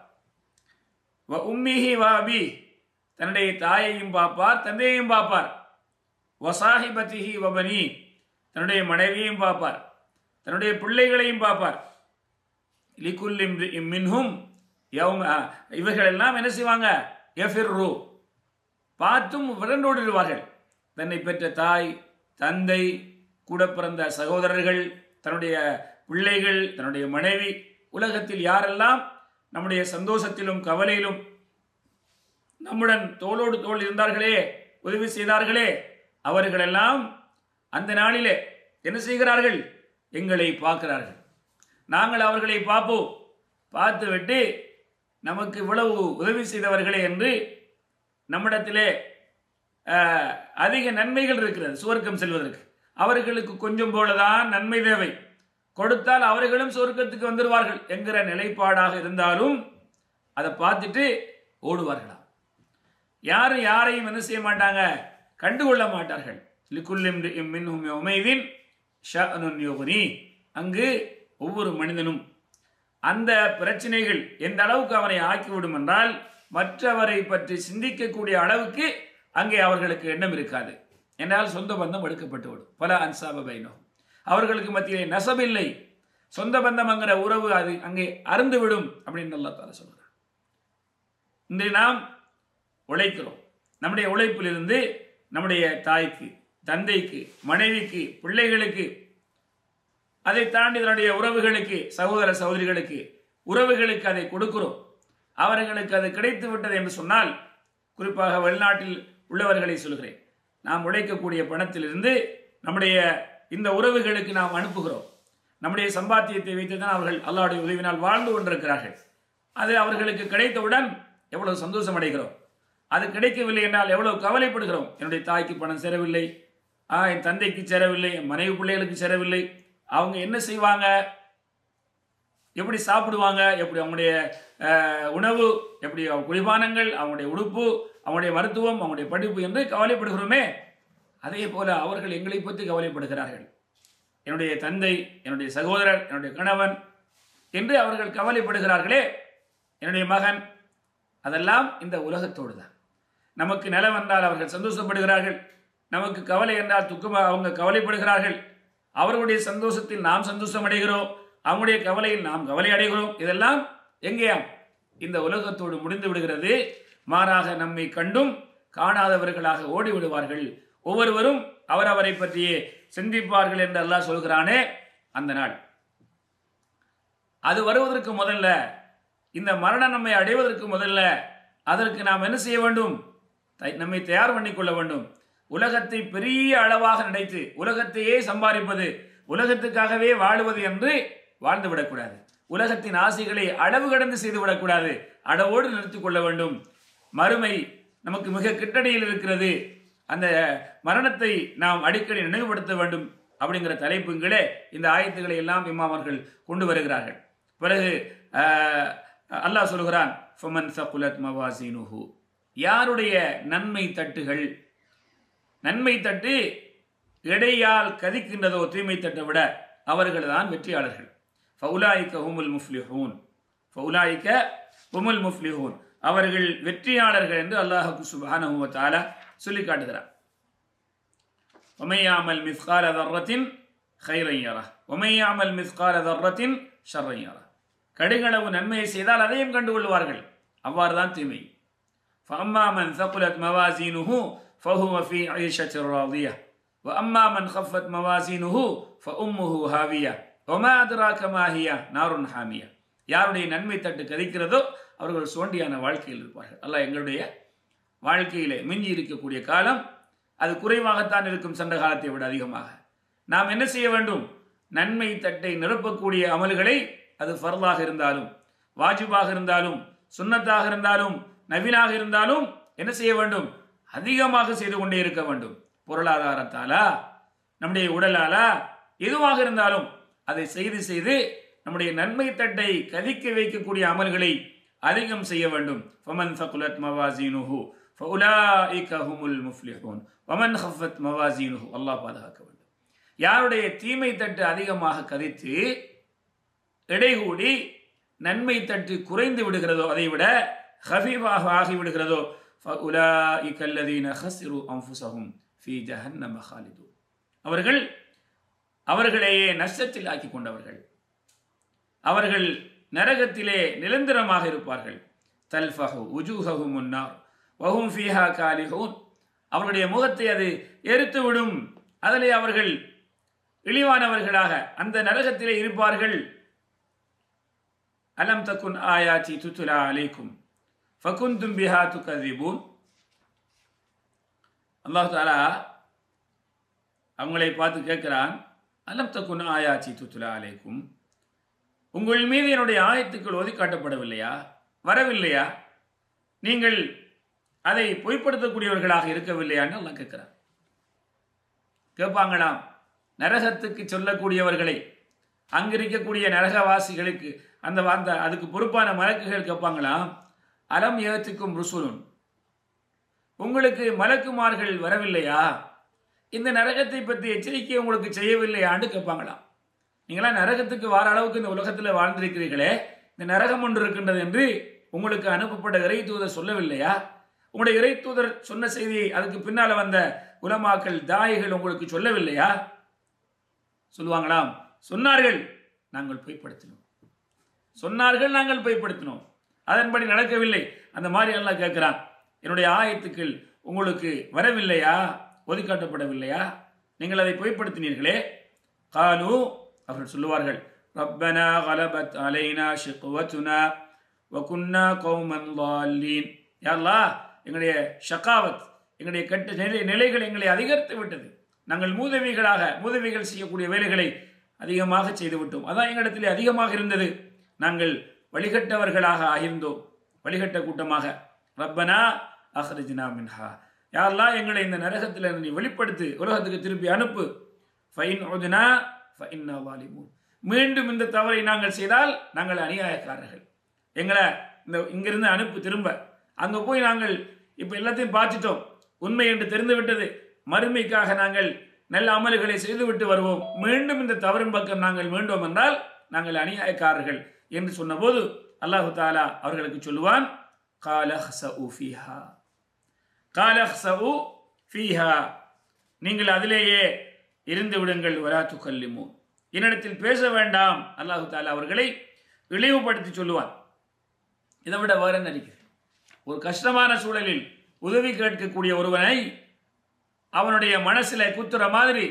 வ உம்மிஹி வ அபி தன்னுடைய தாயையும் பார்ப்பார் தந்தையையும் பார்ப்பார் வசாஹிபத்திஹி வபனி தன்னுடைய மனைவியையும் பார்ப்பார் தன்னுடைய பிள்ளைகளையும் பார்ப்பார் லிகுல் இம்ரி- மின்ஹும் யௌம ஆ, இவர்களெல்லாம் என்ன செய்வாங்க எஃபிர்ரு பார்த்தும் விரண்டோடிடுவார்கள் தன்னை பெற்ற தாய் தந்தை கூட பிறந்த சகோதரர்கள் தன்னுடைய பிள்ளைகள் தன்னுடைய மனைவி உலகத்தில் யாரெல்லாம் நம்முடைய சந்தோஷத்திலும் கவலையிலும் நம்முடன் தோளோடு தோள் இருந்தார்களே உதவி செய்தார்களே அவர்களெல்லாம் அந்த நாளிலே என்ன செய்கிறார்கள் எங்களை பார்க்கிறார்கள் நாங்கள் அவர்களை பார்ப்போம் பார்த்துவிட்டு நமக்கு இவ்வளவு உதவி செய்தவர்களே என்று நம்மிடத்திலே அஹ், அதிக நன்மைகள் இருக்கிறது சுவர்க்கம் செல்வதற்கு அவர்களுக்கு கொஞ்சம் போலதான் நன்மை தேவை கொடுத்தால் அவர்களும் சுவர்க்கத்துக்கு வந்துடுவார்கள் என்கிற நிலைப்பாடாக இருந்தாலும் அதை பார்த்துட்டு ஓடுவார்களாம் யாரும் யாரையும் என்ன செய்ய மாட்டாங்க கண்டுகொள்ள மாட்டார்கள் லிக்குல்லிம் மின்ஹும் யௌமைதின் ஷஅனுன் யுக்னி அங்கு ஒவ்வொரு மனிதனும் அந்த பிரச்சனைகள் எந்த அளவுக்கு அவனை ஆக்கிவிடும் என்றால் மற்றவரை பற்றி சிந்திக்கக்கூடிய அளவுக்கு அங்கே அவர்களுக்கு எண்ணம் இருக்காது என்றால் சொந்த பந்தம் எடுக்கப்பட்டுவிடும் பல அன்சாப பைனோ அவர்களுக்கு மத்தியிலே நசபில்லை சொந்த பந்தம்ங்கிற உறவு அது அங்கே அருந்துவிடும் அப்படின்னு அல்லா தால சொல்கிறார் இன்று நாம் உழைக்கிறோம் நம்முடைய உழைப்பிலிருந்து நம்முடைய தாய்க்கு தந்தைக்கு மனைவிக்கு பிள்ளைகளுக்கு அதை தாண்டி தன்னுடைய உறவுகளுக்கு சகோதர சகோதரிகளுக்கு உறவுகளுக்கு அதை கொடுக்கிறோம் அவர்களுக்கு அது கிடைத்து விட்டது என்று சொன்னால் குறிப்பாக வெளிநாட்டில் உள்ளவர்களை சொல்கிறேன் நாம் உழைக்கக்கூடிய பணத்திலிருந்து நம்முடைய இந்த உறவுகளுக்கு நாம் அனுப்புகிறோம் நம்முடைய சம்பாத்தியத்தை வைத்து தான் அவர்கள் அல்லாஹ்வுடைய உதவினால் வாழ்ந்து கொண்டிருக்கிறார்கள் அது அவர்களுக்கு கிடைத்தவுடன் எவ்வளவு சந்தோஷம் அடைகிறோம் அது கிடைக்கவில்லை என்றால் எவ்வளவு கவலைப்படுகிறோம் என்னுடைய தாய்க்கு பணம் சேரவில்லை ஆ, என் தந்தைக்கு சேரவில்லை என் மனைவி பிள்ளைகளுக்கு சேரவில்லை அவங்க என்ன செய்வாங்க எப்படி சாப்பிடுவாங்க எப்படி அவங்களுடைய அஹ், உணவு எப்படி அவங்க குடிபானங்கள் அவங்களுடைய உடுப்பு அவங்களுடைய மருத்துவம் அவங்களுடைய படிப்பு என்று கவலைப்படுகிறோமே அதே போல அவர்கள் எங்களை பற்றி கவலைப்படுகிறார்கள் என்னுடைய தந்தை என்னுடைய சகோதரர் என்னுடைய கணவன் என்று அவர்கள் கவலைப்படுகிறார்களே என்னுடைய மகன் அதெல்லாம் இந்த உலகத்தோடு தான் நமக்கு நலம் என்றால் அவர்கள் சந்தோஷப்படுகிறார்கள் நமக்கு கவலை என்றால் துக்கமாக அவங்க கவலைப்படுகிறார்கள் அவர்களுடைய சந்தோஷத்தில் நாம் சந்தோஷம் அடைகிறோம் அவங்களுடைய கவலையில் நாம் கவலை அடைகிறோம் இதெல்லாம் எங்கேயாம் இந்த உலகத்தோடு முடிந்து விடுகிறது மாறாக நம்மை கண்டும் காணாதவர்களாக ஓடி விடுவார்கள் ஒவ்வொருவரும் அவரவரை பற்றியே சிந்திப்பார்கள் என்று அல்லாஹ் சொல்கிறானே அந்த நாள் அது வருவதற்கு முதல்ல இந்த மரணம் நம்மை அடைவதற்கு முதல்ல அதற்கு நாம் என்ன செய்ய வேண்டும் தை- நம்மை தயார் பண்ணிக்கொள்ள வேண்டும் உலகத்தை பெரிய அளவாக நினைத்து உலகத்தையே சம்பாதிப்பது உலகத்துக்காகவே வாழுவது என்று வாழ்ந்து விடக்கூடாது உலகத்தின் ஆசைகளை அளவு கடந்து செய்து விடக்கூடாது அளவோடு நிறுத்திக் கொள்ள வேண்டும் மறுமை நமக்கு மிக கிட்டடியில் இருக்கிறது அந்த மரணத்தை நாம் அடிக்கடி நினைவுபடுத்த வேண்டும் அப்படிங்கிற தலைப்புங்களே இந்த ஆயத்துக்களை எல்லாம் இமாமர்கள் கொண்டு வருகிறார்கள் பிறகு ஆஹ், அல்லாஹ் சொல்கிறான் ஃபமன் சகுலத் மவாசினுஹு யாருடைய நன்மை தட்டுகள் நன்மை தட்டு எடையால் கதிக்கின்றதோ தீமை தட்டை விட அவர்கள் தான் வெற்றியாளர்கள் ஃபவுலாய்க்க ஹுமுல் முஃப்லிஹூன் ஃபவுலாய்க்க ஹுமுல் முஃப்லிஹூன் அவர்கள் வெற்றியாளர்கள் என்று அல்லாஹு சுப்ஹானஹு வ தஆலா சொல்லி காட்டுகிறார் ஒமையாமல் மிஸ்கால தர்ரத்தின் ஹைரையரா ஒமையாமல் மிஸ்கால தர்ரத்தின் ஷர்ரையரா கடுகளவு நன்மையை செய்தால் அதையும் கண்டு கொள்வார்கள் அவ்வாறு தான் தீமை فأما من ثقلت موازينه فهو في عيشة راضية وأما من خفت موازينه فأمه هاوية وما أدراك ما هي نار حامية யாருடைய நன்மை தட்டு கதிக்கிறதோ அவர்கள் சோண்டியான வாழ்க்கையில் இருப்பார்கள் அல்லாஹ் எங்களுடைய வாழ்க்கையிலே மிஞ்சி இருக்கக்கூடிய காலம் அது குறைவாகத்தான் இருக்கும் சென்ற காலத்தை விட அதிகமாக நாம் என்ன செய்ய வேண்டும் நன்மை தட்டை நிரப்பக்கூடிய அமல்களை அது ஃபர்லாக இருந்தாலும் வாஜிபாக இருந்தாலும் சுன்னத்தாக இருந்தாலும் நவீனாக இருந்தாலும் என்ன செய்ய வேண்டும் அதிகமாக செய்து கொண்டே இருக்க வேண்டும் பொருளாதாரத்தாலா நம்முடைய உடலாலா எதுவாக இருந்தாலும் அதை செய்து செய்து நம்முடைய நன்மை தட்டை கதிக்க வைக்கக்கூடிய அமல்களை அதிகம் செய்ய வேண்டும் ஃபமன் ஃபகுலத் மவாசீனுஹு ஃபஉலாயிக ஹுமுல் முஃப்லிஹூன் வமன் ஹஃபத் மவாசீனுஹு அல்லாஹ் பாதுகாக்க வேண்டும் யாருடைய தீமை தட்டு அதிகமாக கதித்து இடைகூடி நன்மை தட்டு குறைந்து விடுகிறதோ அதை விட ஹஃபீஃபாக ஆகிவிடுகிறதோ فَأُولَٰئِكَ الَّذِينَ خَسِرُوا أَنفُسَهُمْ فِي جَهَنَّمَ خَالِدُونَ அவர்கள் அவர்களையே நஷ்டத்தில் ஆக்கி கொண்டவர்கள் அவர்கள் நரகத்திலே நிரந்தரமாக இருப்பார்கள் தல்ஃபஹு உஜூஹஹு முன்னார் வஹும் ஃபீஹா காலிஹூன் அவர்களுடைய முகத்தை அது எரித்து விடும் அதிலே அவர்கள் இழிவானவர்களாக அந்த நரகத்திலே இருப்பார்கள் அலம் தக்குன் ஆயாச்சி துத்துலா அலைக்கும் ஃபகுந்தும் பிஹா துகதிபூன் அல்லாஹ் தாலா அவங்களை பார்த்து கேட்கிறான் அலம் தக்குன் ஆயாச்சி துத்துலா அலைக்கும் உங்கள் மீது என்னுடைய ஆயத்துக்கள் ஓதி காட்டப்படவில்லையா வரவில்லையா நீங்கள் அதை பொய்ப்படுத்தக்கூடியவர்களாக இருக்கவில்லையான்னு அல்லாஹ் கேட்கிறான் கேட்பாங்களாம் நரகத்துக்கு சொல்லக்கூடியவர்களை அங்கிருக்கக்கூடிய நரகவாசிகளுக்கு அந்த அந்த அதுக்கு பொறுப்பான மலக்குகள் கேட்பாங்களாம் அலம் ஏத்துக்கும் ருசுலுன் உங்களுக்கு மலக்குமார்கள் வரவில்லையா இந்த நரகத்தை பற்றி எச்சரிக்கை உங்களுக்கு செய்யவில்லையான்னு கேட்பாங்களாம் நீங்களாம் நரகத்துக்கு வார அளவுக்கு இந்த உலகத்தில் வாழ்ந்திருக்கிறீர்களே இந்த நரகம் ஒன்று இருக்கின்றது என்று உங்களுக்கு அனுப்பப்பட்ட இறை தூதர் சொல்லவில்லையா உங்களுடைய இறை தூதர் சொன்ன செய்தியை அதுக்கு பின்னால் வந்த உலமாக்கள் தாயிகள் உங்களுக்கு சொல்லவில்லையா சொல்லுவாங்களாம் சொன்னார்கள் நாங்கள் பொய்ப்படுத்தினோம் சொன்னார்கள் நாங்கள் பொய்ப்படுத்தினோம் அதன்படி நடக்கவில்லை அந்த மாதிரி எல்லாம் கேட்கிறான் என்னுடைய ஆயத்துக்கள் உங்களுக்கு வரவில்லையா ஒதுக்காட்டப்படவில்லையா நீங்கள் அதை பொய்ப்படுத்தினீர்களே காலு அவர்கள் சொல்லுவார்கள் ரப்பனா கலபத் அலைனா ஷிக்வத்துனா வகுன்னா கௌமன் லாலீன் யாருலா எங்களுடைய ஷகாவத் எங்களுடைய கெட்ட நிலை நிலைகள் எங்களை அதிகரித்து விட்டது நாங்கள் மூதவிகளாக மூதவிகள் செய்யக்கூடிய வேலைகளை அதிகமாக செய்து விட்டோம் அதான் எங்களிடத்திலே அதிகமாக இருந்தது நாங்கள் வழிகட்டவர்களாக ஆகியிருந்தோம் வழிகட்ட கூட்டமாக ரப்பனா அஹ்ரஜினா மின்ஹா யாரெல்லாம் எங்களை இந்த நரகத்தில் நீ வெளிப்படுத்து உலகத்துக்கு திருப்பி அனுப்பு ஃபைன் உதுனா ஃபைன்னா வாலிமூன் மீண்டும் இந்த தவறை நாங்கள் செய்தால் நாங்கள் அநியாயக்காரர்கள் எங்களை இந்த இங்கிருந்து அனுப்பு திரும்ப அங்கே போய் நாங்கள் இப்போ எல்லாத்தையும் பார்த்துட்டோம் உண்மை என்று தெரிந்து விட்டது மறுமைக்காக நாங்கள் நல்ல அமல்களை செய்துவிட்டு வருவோம் மீண்டும் இந்த தவறின் பக்கம் நாங்கள் மீண்டும் என்றால் நாங்கள் அநியாயக்காரர்கள் என்று சொன்னபோது அல்லாஹு தாலா அவர்களுக்கு சொல்லுவான் காலஹ்சஉ ஃபீஹா காலஹ்சஉ ஃபீஹா நீங்கள் அதிலேயே இருந்து விடுங்கள் வரா துக்கல்லிமு என்னிடத்தில் பேச வேண்டாம் அல்லாஹு தாலா அவர்களை இழிவுபடுத்தி சொல்லுவான் இதை விட வேற என்ன இருக்குது ஒரு கஷ்டமான சூழலில் உதவி கேட்கக்கூடிய ஒருவனை அவனுடைய மனசுல குத்துற மாதிரி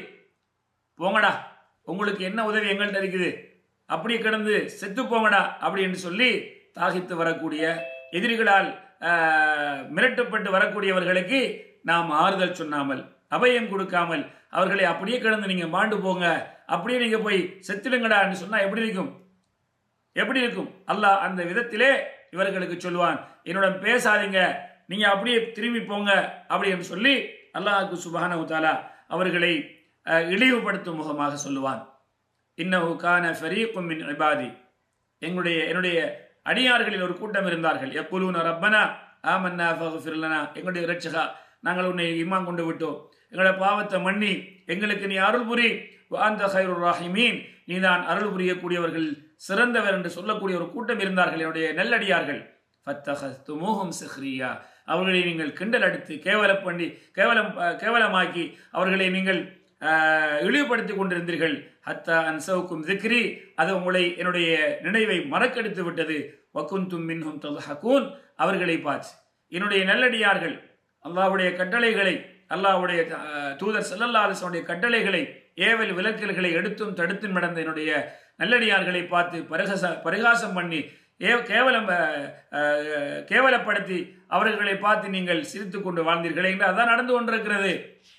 போங்கடா உங்களுக்கு என்ன உதவி எங்கள்கிட்ட இருக்குது அப்படி கிடந்து செத்து போங்கடா அப்படின்னு சொல்லி தாகித்து வரக்கூடிய எதிரிகளால் ஆஹ், மிரட்டப்பட்டு வரக்கூடியவர்களுக்கு நாம் ஆறுதல் சொன்னாமல் அபயம் கொடுக்காமல் அவர்களை அப்படியே கிடந்து நீங்க மாண்டு போங்க அப்படியே நீங்க போய் செத்துடுங்கடான்னு சொன்னா எப்படி இருக்கும் எப்படி இருக்கும் அல்லாஹ் அந்த விதத்திலே இவர்களுக்கு சொல்லுவான் என்னுடன் பேசாதீங்க நீங்க அப்படியே திரும்பி போங்க அப்படின்னு சொல்லி அல்லாஹ்க்கு சுபஹானஹு தஆலா அவர்களை அஹ், இழிவுபடுத்தும் முகமாக சொல்லுவான் இன்னஹு கான ஃபரீக்கும் மின் இபாதி எங்களுடைய என்னுடைய அடியார்களில் ஒரு கூட்டம் இருந்தார்கள் யக்குலூன ரப்பனா ஆமன்னா ஃபக்ஃபிர் லனா எங்களுடைய இரட்சகா நாங்கள் உன்னை ஈமான் கொண்டு விட்டோம் எங்களுடைய பாவத்தை மன்னி எங்களுக்கு நீ அருள் புரி அந்த ஹைருர் ராஹிமீன் நீதான் அருள் புரியக்கூடியவர்கள் சிறந்தவர் என்று சொல்லக்கூடிய ஒரு கூட்டம் இருந்தார்கள் என்னுடைய நெல்லடியார்கள் ஃபத்தஹஸ்துமூஹும் சிஹ்ரியா அவர்களை நீங்கள் கிண்டல் அடித்து கேவலம் பண்ணி கேவலம் அஹ், கேவலமாக்கி அவர்களை நீங்கள் ஆஹ், இழிவுபடுத்திக் கொண்டிருந்தீர்கள் ஹத்தா அன்சவுக்கும் திக்ரி அது உங்களை என்னுடைய நினைவை மறக்கடித்து விட்டது வக்குந்தும் மின்ஹும் தல்ஹகூன் அவர்களை பார்த்து என்னுடைய நல்லடியார்கள் அல்லாஹ்வுடைய கட்டளைகளை அல்லாஹ்வுடைய ஆஹ், தூதர் ஸல்லல்லாஹு அலைஹி வஸல்லம் கட்டளைகளை ஏவல் விலக்கல்களை எடுத்தும் தடுத்தும் நடந்த என்னுடைய நல்லடியார்களை பார்த்து பரிகாச பரிகாசம் பண்ணி ஏ கேவலம் அஹ், அஹ், கேவலப்படுத்தி அவர்களை பார்த்து நீங்கள் சிரித்து கொண்டு வாழ்ந்தீர்களே என்று அதான் நடந்து கொண்டிருக்கிறது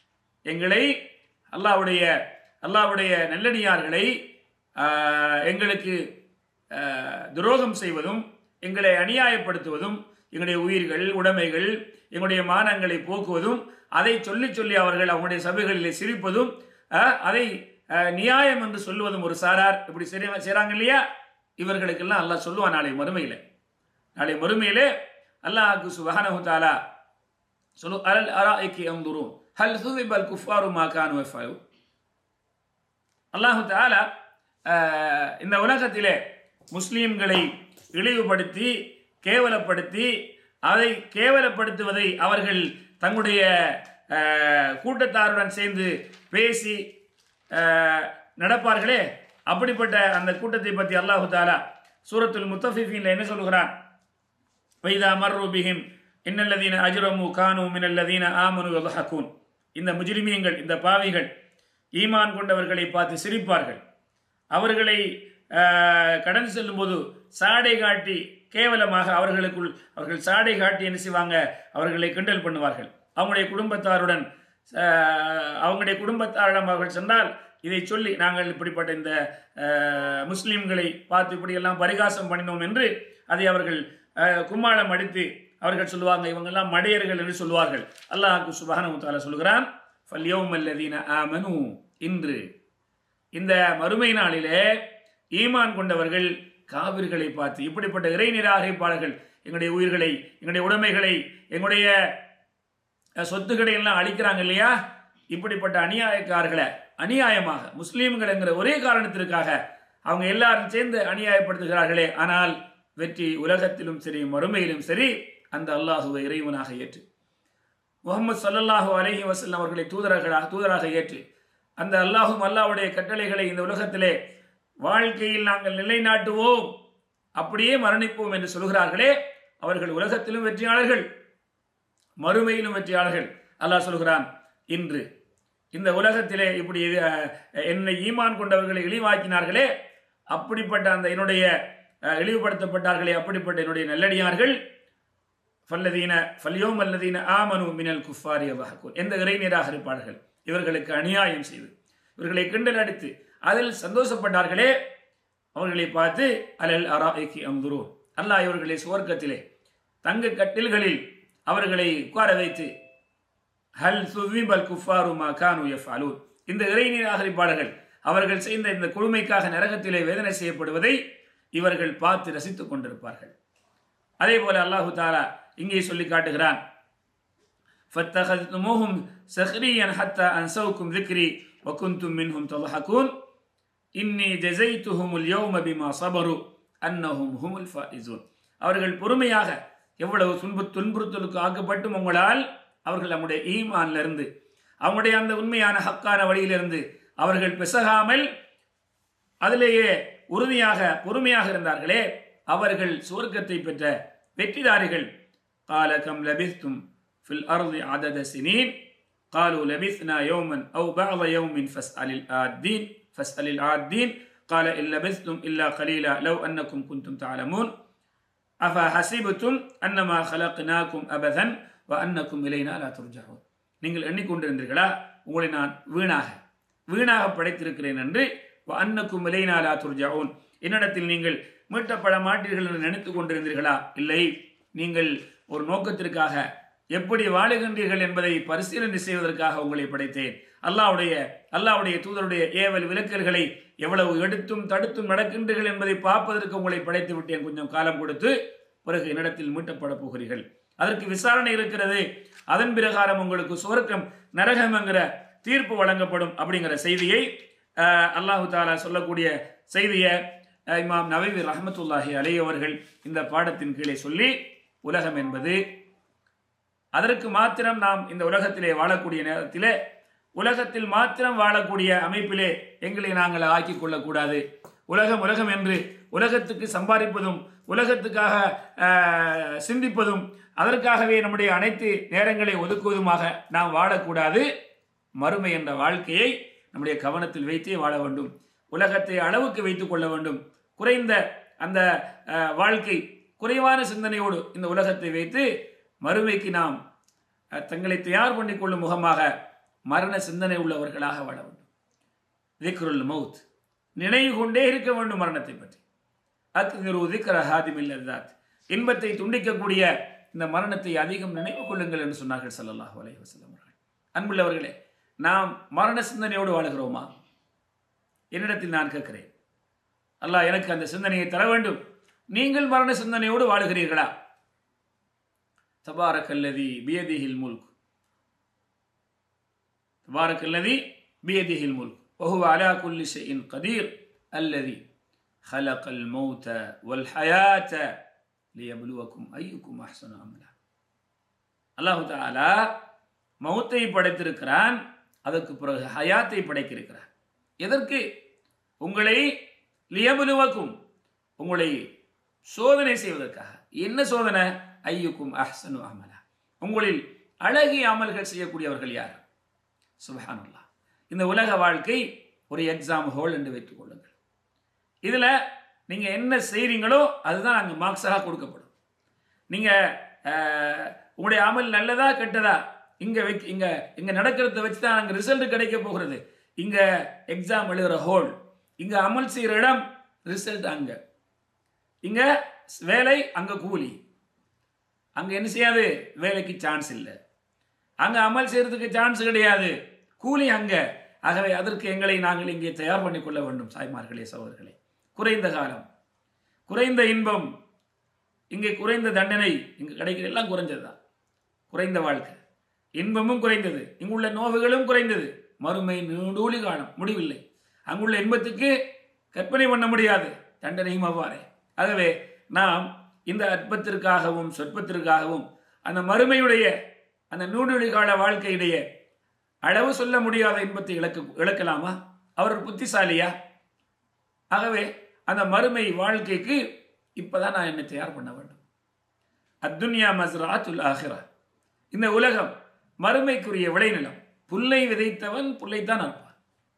எங்களை அல்லாஹ்வுடைய அல்லாஹ்வுடைய நல்லடியார்களை ஆஹ், எங்களுக்கு ஆஹ், துரோகம் செய்வதும் எங்களை அநியாயப்படுத்துவதும் எங்களுடைய உயிர்கள் உடைமைகள் எங்களுடைய மானங்களை போக்குவதும் அதை சொல்லி சொல்லி அவர்கள் அவங்களுடைய சபைகளில் சிரிப்பதும் ஆஹ், அதை ஆஹ், நியாயம் என்று சொல்லுவதும் ஒரு சாரார் இப்படி சரி செய்கிறாங்க இல்லையா இவர்களுக்கெல்லாம் அல்லாஹ் சொல்லுவான் நாளை மறுமையில் நாளை மறுமையிலே அல்லாஹ்க்கு சுபஹானஹு தஆலா சொல்லு அலல் அராய்க்கு அந்துரும் ஹல் சுவிபல் குஃபாரு மா கானு யஃபலு அல்லாஹு தஆலா ஆஹ், இந்த உலகத்திலே முஸ்லீம்களை இழிவுபடுத்தி கேவலப்படுத்தி அதை கேவலப்படுத்துவதை அவர்கள் தங்களுடைய ஆஹ், கூட்டத்தாருடன் சேர்ந்து பேசி ஆஹ், நடப்பார்களே அப்படிப்பட்ட அந்த கூட்டத்தை பற்றி அல்லாஹு தாலா சூரத்துல் முத்தஃபிஃபீன்ல என்ன சொல்லுகிறான் வைதா மர்ரு பிஹிம் இன்னல்லதீன அஜ்ரமு கானு மினல்லதீன ஆமனு யضحكون இந்த முஜ்ரிமீன்கள் இந்த பாவிகள் ஈமான் கொண்டவர்களை பார்த்து சிரிப்பார்கள் அவர்களை ஆஹ், கடந்து செல்லும்போது சாடை காட்டி கேவலமாக அவர்களுக்குள் அவர்கள் சாடை காட்டி என்ன செய்வாங்க அவர்களை கிண்டல் பண்ணுவார்கள் அவங்களுடைய குடும்பத்தாருடன் ஆஹ், அவங்களுடைய குடும்பத்தாரிடம் அவர்கள் சென்றால் இதை சொல்லி நாங்கள் இப்படிப்பட்ட இந்த ஆஹ், முஸ்லிம்களை பார்த்து இப்படியெல்லாம் பரிகாசம் பண்ணினோம் என்று அதை அவர்கள் ஆஹ், கும்மாளம் அடித்து அவர்கள் சொல்லுவாங்க இவங்கெல்லாம் மடையர்கள் என்று சொல்லுவார்கள் அல்லாஹ்க்கு சுபஹானஹு தஆலா சொல்கிறான் ஃபல்யௌம் அல்லதீன ஆமனு இன்று இந்த மறுமை நாளிலே ஈமான் கொண்டவர்கள் காவிர்களை பார்த்து இப்படிப்பட்ட இறை நிராகரிப்பாளர்கள் எங்களுடைய உயிர்களை எங்களுடைய உடைமைகளை எங்களுடைய அஹ், சொத்துக்களை எல்லாம் அழிக்கிறாங்க இல்லையா இப்படிப்பட்ட அநியாயக்காரர்களை அநியாயமாக முஸ்லீம்கள் என்கிற ஒரே காரணத்திற்காக அவங்க எல்லாரும் சேர்ந்து அநியாயப்படுத்துகிறார்களே ஆனால் வெற்றி உலகத்திலும் சரி மறுமையிலும் சரி அந்த அல்லாஹுவை இறைவனாக ஏற்று முகமது ஸல்லல்லாஹு அலைஹி வஸல்லம் அவர்களை தூதர்களாக தூதராக ஏற்று அந்த அல்லாஹும் அல்லாஹ்வுடைய கட்டளைகளை இந்த உலகத்திலே வாழ்க்கையில் நாங்கள் நிலைநாட்டுவோம் அப்படியே மரணிப்போம் என்று சொல்கிறார்களே அவர்கள் உலகத்திலும் வெற்றியாளர்கள் மறுமையிலும் வெற்றியாளர்கள் அல்லாஹ் சொல்கிறான் இன்று இந்த உலகத்திலே இப்படி அஹ், என்னை ஈமான் கொண்டவர்களை இழிவாக்கினார்களே அப்படிப்பட்ட அந்த என்னுடைய அஹ், இழிவுபடுத்தப்பட்டார்களே அப்படிப்பட்ட என்னுடைய நல்லடியார்கள் ஃபல்லதீன ஃபல்யோம் அல்லதீன ஆமனு மினல் குஃபாரி வஹக்கூன் எந்த இறை நிராகரிப்பார்கள் இவர்களுக்கு அநியாயம் செய்து இவர்களை கிண்டல் அடித்து அதில் சந்தோஷப்பட்டார்களே அவர்களை பார்த்து அலல் அராய்க்கு அந்துரு அல்லாஹ் இவர்களை சுவர்க்கத்திலே தங்க கட்டில்களில் அவர்களை உட்கார வைத்து ஹல் சுவிபல் குஃபாரு மா கானு யஃபாலூன் இந்த இறை நிராகரிப்பாளர்கள் அவர்கள் செய்த இந்த கொடுமைக்காக நரகத்திலே வேதனை செய்யப்படுவதை இவர்கள் பார்த்து ரசித்துக் கொண்டிருப்பார்கள் அதே போல அல்லாஹு தாலா இங்கே சொல்லி காட்டுகிறான் فاتخذتموهم سخريا حتى أنسوكم ذكري وكنتم منهم تضحكون إني جزيتهم اليوم بما صبروا أنهم هم الفائزون அவர்கள் பொறுமையாக எவ்வளவு துன்பு துன்புறுத்தலுக்கு ஆக்கப்பட்டும் உங்களால் அவர்கள் நம்முடைய ஈமான்ல இருந்து அவங்களுடைய அந்த உண்மையான ஹக்கான வழியிலிருந்து அவர்கள் பிசகாமல் அதிலேயே உறுதியாக பொறுமையாக இருந்தார்களே அவர்கள் சுவர்க்கத்தை பெற்ற வெற்றிதாரிகள் قال كم لبثتم في الأرض عدد سنين قالوا لبثنا يوما أو بعض يوم فاسأل العادين فاسأل العادين قال إن لبثتم إلا قليلا لو أنكم كنتم تعلمون أفحسبتم أنما خلقناكم أبثا وأنكم إلينا لا ترجعون நீங்கள் எண்ணிக்கொண்டிருந்தீர்களா உங்களை நான் வீணாக வீணாக படைத்திருக்கிறேன் என்று அன்னக்கும் இலைனாலா துர்ஜாவும் என்னிடத்தில் நீங்கள் மீட்டப்பட மாட்டீர்கள் என்று நினைத்துக் கொண்டிருந்தீர்களா இல்லை நீங்கள் ஒரு நோக்கத்திற்காக எப்படி வாழுகின்றீர்கள் என்பதை பரிசீலனை செய்வதற்காக உங்களை படைத்தேன் அல்லாவுடைய அல்லாவுடைய தூதருடைய ஏவல் விலக்கல்களை எவ்வளவு எடுத்தும் தடுத்தும் நடக்கின்றீர்கள் என்பதை பார்ப்பதற்கு உங்களை படைத்து விட்டேன் கொஞ்சம் காலம் கொடுத்து பிறகு என்னிடத்தில் மீட்டப்பட போகிறீர்கள் அதற்கு விசாரணை இருக்கிறது அதன் பிரகாரம் உங்களுக்கு சுவர்க்கம் நரகம் என்கிற தீர்ப்பு வழங்கப்படும் அப்படிங்கிற செய்தியை அல்லாஹு தாலா சொல்லக்கூடிய செய்தியை இமாம் நவீர் ரஹமத்துல்லாஹி அலை அவர்கள் இந்த பாடத்தின் கீழே சொல்லி உலகம் என்பது அதற்கு மாத்திரம் நாம் இந்த உலகத்திலே வாழக்கூடிய நேரத்திலே உலகத்தில் மாத்திரம் வாழக்கூடிய அமைப்பிலே எங்களை நாங்கள் ஆக்கிக் கொள்ளக்கூடாது உலகம் உலகம் என்று உலகத்துக்கு சம்பாதிப்பதும் உலகத்துக்காக சிந்திப்பதும் அதற்காகவே நம்முடைய அனைத்து நேரங்களை ஒதுக்குவதுமாக நாம் வாழக்கூடாது மறுமை என்ற வாழ்க்கையை நம்முடைய கவனத்தில் வைத்தே வாழ வேண்டும் உலகத்தை அளவுக்கு வைத்துக் கொள்ள வேண்டும் குறைந்த அந்த வாழ்க்கை குறைவான சிந்தனையோடு இந்த உலகத்தை வைத்து மறுமைக்கு நாம் தங்களை தயார் பண்ணி கொள்ளும் முகமாக மரண சிந்தனை உள்ளவர்களாக வாழ வேண்டும் திக்ருல் மவுத் நினைவு கொண்டே இருக்க வேண்டும் மரணத்தை பற்றி அக்திரு திக்ர ஹாதிமில் இன்பத்தை துண்டிக்கக்கூடிய இந்த மரணத்தை அதிகம் நினைவு கொள்ளுங்கள் என்று சொன்னார்கள் சல்லல்லாஹு அலைஹி வஸல்லம் அவர்கள் அன்புள்ளவர்களே நாம் மரண சிந்தனையோடு வாழுகிறோமா என்னிடத்தில் நான் கேட்கிறேன் அல்லாஹ் எனக்கு அந்த சிந்தனையை தர வேண்டும் நீங்கள் மரண சிந்தனையோடு வாழுகிறீர்களா தபாரக்கல்லதி பியதிஹில் முல்க் தபாரக்கல்லதி பியதிஹில் முல்க் وهو على كل شيء قدير الذي خلق الموت والحياة ليبلوكم أيكم أحسن عملا அல்லாஹு தாலா மௌத்தை படைத்திருக்கிறான் அதற்கு பிறகு ஹயாத்தை படைத்திருக்கிறான் எதற்கு உங்களை லியபுலுவக்கும் உங்களை சோதனை செய்வதற்காக என்ன சோதனை ஐயுக்கும் அஹ்சனு அமலா உங்களில் அழகிய அமல்கள் செய்யக்கூடியவர்கள் யார் சுபஹானுல்லா இந்த உலக வாழ்க்கை ஒரு எக்ஸாம் ஹோல் என்று வைத்துக் கொள்ளுங்கள் இதில் நீங்கள் என்ன செய்கிறீங்களோ அதுதான் அங்கே மார்க்ஸாக கொடுக்கப்படும் நீங்கள் உங்களுடைய அமல் நல்லதா கெட்டதா இங்கே வைக்க இங்கே இங்கே நடக்கிறத வச்சு தான் அங்கே ரிசல்ட் கிடைக்க போகிறது இங்கே எக்ஸாம் எழுதுகிற ஹோல் இங்கே அமல் செய்கிற இடம் ரிசல்ட் அங்கே இங்கே வேலை அங்கே கூலி அங்கே என்ன செய்யாது வேலைக்கு சான்ஸ் இல்லை அங்கே அமல் செய்கிறதுக்கு சான்ஸ் கிடையாது கூலி அங்கே ஆகவே அதற்கு எங்களை நாங்கள் இங்கே தயார் பண்ணி கொள்ள வேண்டும் சாய்மார்களே சகோதரர்களே குறைந்த காலம் குறைந்த இன்பம் இங்கே குறைந்த தண்டனை இங்கே கிடைக்கிற எல்லாம் குறைஞ்சது தான் குறைந்த வாழ்க்கை இன்பமும் குறைந்தது இங்குள்ள நோவுகளும் குறைந்தது மறுமை நீடூழி காலம் முடிவில்லை அங்குள்ள இன்பத்துக்கு கற்பனை பண்ண முடியாது தண்டனையும் அவ்வாறே ஆகவே நாம் இந்த அற்பத்திற்காகவும் சொற்பத்திற்காகவும் அந்த மறுமையுடைய அந்த நூடுழி கால வாழ்க்கையுடைய அளவு சொல்ல முடியாத இன்பத்தை இழக்க இழக்கலாமா அவர் புத்திசாலியா ஆகவே அந்த மறுமை வாழ்க்கைக்கு இப்பதான் நான் என்னை தயார் பண்ண வேண்டும் அத்துன்யா மஸ்ராத்துல் ஆஹிரா இந்த உலகம் மறுமைக்குரிய விளைநிலம் புல்லை விதைத்தவன் புல்லைத்தான் அறுப்பான்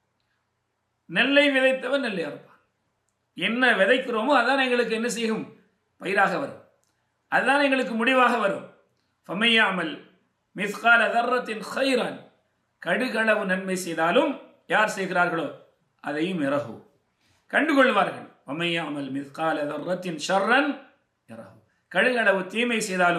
நெல்லை விதைத்தவன் நெல்லை அறுப்பான் என்ன விதைக்கிறோமோ அதான் எங்களுக்கு என்ன செய்யும் பயிராக வரும் அதுதான் எங்களுக்கு முடிவாக வரும் ஃபமையாமல் மிஸ்கால தர்ரத்தின் ஹைரான் கடுகளவு நன்மை செய்தாலும் யார் செய்கிறார்களோ அதையும் இறகு கண்டுகொள்வார்கள் ஒமையாமல் மிஸ்கால தர்ரத்தின் ஷர்ரன் இறகு கடுகளவு தீமை செய்தாலும்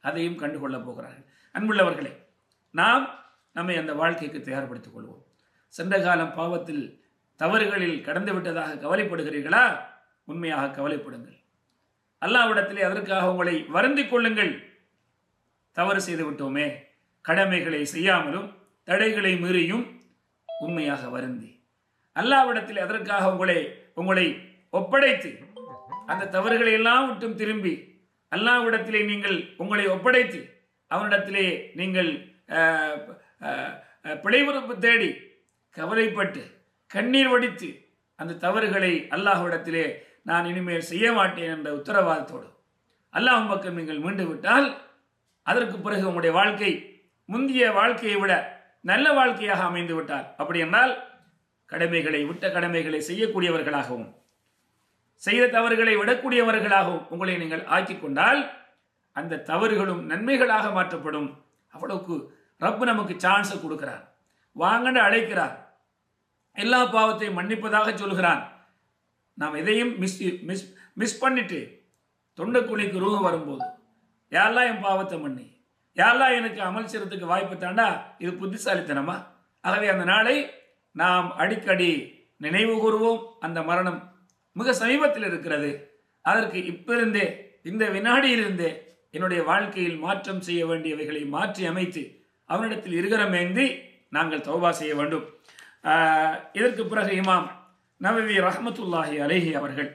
அதையும் கண்டுகொள்ளப் போகிறார்கள் அன்புள்ளவர்களே நாம் நம்மை அந்த வாழ்க்கைக்கு தயார்படுத்திக் கொள்வோம் சென்ற காலம் பாவத்தில் தவறுகளில் கடந்து விட்டதாக கவலைப்படுகிறீர்களா உண்மையாக கவலைப்படுங்கள் அல்லாவிடத்திலே அதற்காக உங்களை வருந்திக் கொள்ளுங்கள் தவறு செய்து விட்டோமே கடமைகளை செய்யாமலும் தடைகளை மீறியும் உண்மையாக வருந்தி அல்லாவிடத்தில் அதற்காக உங்களை உங்களை ஒப்படைத்து அந்த தவறுகளை எல்லாம் விட்டும் திரும்பி அல்லாவிடத்திலே நீங்கள் உங்களை ஒப்படைத்து அவனிடத்திலே நீங்கள் அஹ், அஹ், அஹ், பிழைபொறுப்பு தேடி கவலைப்பட்டு கண்ணீர் வடித்து அந்த தவறுகளை அல்லாஹ்விடத்திலே நான் இனிமேல் செய்ய மாட்டேன் என்ற உத்தரவாதத்தோடு அல்லாஹ் பக்கம் நீங்கள் மீண்டு விட்டால் அதற்கு பிறகு உங்களுடைய வாழ்க்கை முந்திய வாழ்க்கையை விட நல்ல வாழ்க்கையாக அமைந்து விட்டால் அப்படி என்றால் கடமைகளை விட்ட கடமைகளை செய்யக்கூடியவர்களாகவும் செய்த தவறுகளை விடக்கூடியவர்களாகவும் உங்களை நீங்கள் ஆக்கிக் கொண்டால் அந்த தவறுகளும் நன்மைகளாக மாற்றப்படும் அவ்வளவுக்கு ரப்பு நமக்கு சான்ஸை கொடுக்கிறார் வாங்கன்னு அழைக்கிறார் எல்லா பாவத்தையும் மன்னிப்பதாக சொல்கிறான் நாம் எதையும் மிஸ் மிஸ் மிஸ் பண்ணிட்டு தொண்டைக்குழிக்கு ரூஹ வரும்போது யாரெல்லாம் என் பாவத்தை மன்னி யாரெல்லாம் எனக்கு அமல் செய்யறதுக்கு வாய்ப்பு தாண்டா இது புத்திசாலித்தனமா ஆகவே அந்த நாளை நாம் அடிக்கடி நினைவு கூறுவோம் அந்த மரணம் மிக சமீபத்தில் இருக்கிறது அதற்கு இப்பிருந்தே இந்த வினாடியிலிருந்தே என்னுடைய வாழ்க்கையில் மாற்றம் செய்ய வேண்டியவைகளை மாற்றி அமைத்து அவனிடத்தில் இருகரமேந்தி நாங்கள் தௌபா செய்ய வேண்டும் ஆஹ், இதற்கு பிறகு இமாம் நவவி ரஹமத்துல்லாஹி அலேஹி அவர்கள்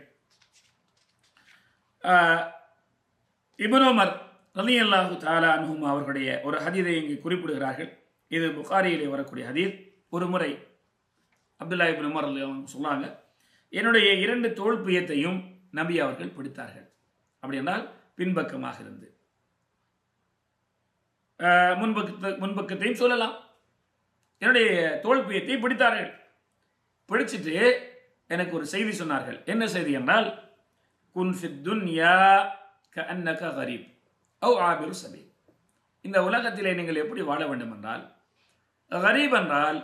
ஆஹ், இப்னு உமர் ரலியல்லாஹு தாலா அன்ஹும் அவர்களுடைய ஒரு ஹதீதை இங்கு குறிப்பிடுகிறார்கள் இது புகாரியிலே வரக்கூடிய ஹதீத் ஒரு முறை அப்துல்லா இப்னு உமர் ரலியல்லாஹு அன்ஹு சொன்னாங்க என்னுடைய இரண்டு தோல் பியத்தையும் நபி அவர்கள் பிடித்தார்கள் அப்படி என்றால் பின்பக்கமாக இருந்து ஆஹ், முன்பக்கத்தை முன்பக்கத்தையும் சொல்லலாம் என்னுடைய தோல் பியத்தை பிடித்தார்கள் பிடிச்சிட்டு எனக்கு ஒரு செய்தி சொன்னார்கள் என்ன செய்தி என்றால் குன் ஃபித் துன்யா கஅன்னக கரீப் அவ் ஆபிரு சபீல் இந்த உலகத்திலே நீங்கள் எப்படி வாழ வேண்டும் என்றால் கரீப் என்றால்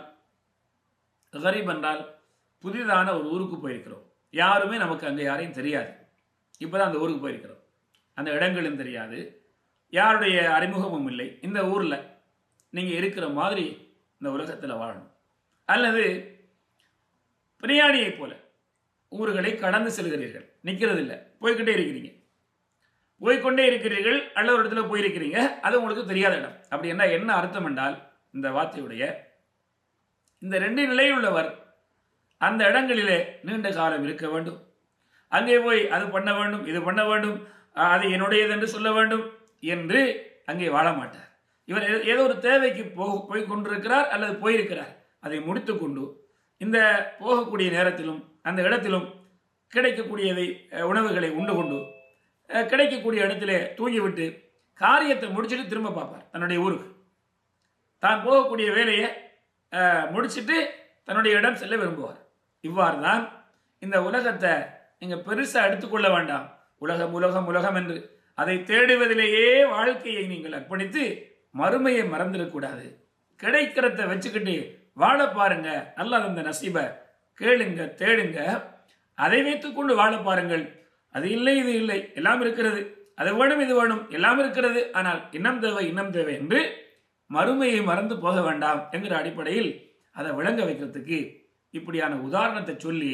கரீப் என்றால் புதிதான ஒரு ஊருக்கு போயிருக்கிறோம் யாருமே நமக்கு அங்கே யாரையும் தெரியாது இப்போதான் அந்த ஊருக்கு போயிருக்கிறோம் அந்த இடங்களும் தெரியாது யாருடைய அறிமுகமும் இல்லை இந்த ஊரில் நீங்கள் இருக்கிற மாதிரி இந்த உலகத்தில் வாழணும் அல்லது பிரியாணியைப் போல ஊர்களை கடந்து செல்கிறீர்கள் நிற்கிறது இல்லை போய்கிட்டே இருக்கிறீங்க போய்க்கொண்டே இருக்கிறீர்கள் அல்ல ஒரு இடத்துல போயிருக்கிறீங்க அது உங்களுக்கு தெரியாத இடம் அப்படி என்ன என்ன அர்த்தம் என்றால் இந்த வார்த்தையுடைய இந்த ரெண்டு நிலையில் உள்ளவர் அந்த இடங்களிலே நீண்ட காலம் இருக்க வேண்டும் அங்கே போய் அது பண்ண வேண்டும் இது பண்ண வேண்டும் அஹ், அது என்னுடையது என்று சொல்ல வேண்டும் என்று அங்கே வாழ மாட்டார் இவர் ஏ- ஏதோ ஒரு தேவைக்கு போக போய் கொண்டிருக்கிறார் அல்லது போயிருக்கிறார் அதை முடித்துக்கொண்டு இந்த போகக்கூடிய நேரத்திலும் அந்த இடத்திலும் கிடைக்கக்கூடியதை அஹ், உணவுகளை உண்டு கொண்டு அஹ், கிடைக்கக்கூடிய இடத்திலே தூங்கிவிட்டு காரியத்தை முடிச்சுட்டு திரும்ப பார்ப்பார் தன்னுடைய ஊருக்கு தான் போகக்கூடிய வேலையை அஹ், முடிச்சிட்டு தன்னுடைய இடம் செல்ல விரும்புவார் இவ்வாறு தான் இந்த உலகத்தை நீங்கள் பெருசாக எடுத்துக்கொள்ள வேண்டாம் உலகம் உலகம் உலகம் என்று அதை தேடுவதிலேயே வாழ்க்கையை நீங்கள் அர்ப்பணித்து மறுமையை மறந்துடக்கூடாது கிடைக்கிறத வச்சுக்கிட்டு வாழ பாருங்க நல்லா அந்த நசீபை கேளுங்க தேடுங்க அதை வைத்துக்கொண்டு வாழ பாருங்கள் அது இல்லை இது இல்லை எல்லாம் இருக்கிறது அது வேணும் இது வேணும் எல்லாம் இருக்கிறது ஆனால் இன்னம் தேவை இன்னம் தேவை என்று மறுமையை மறந்து போக வேண்டாம் என்கிற அடிப்படையில் அதை விளங்க வைக்கிறதுக்கு இப்படியான உதாரணத்தை சொல்லி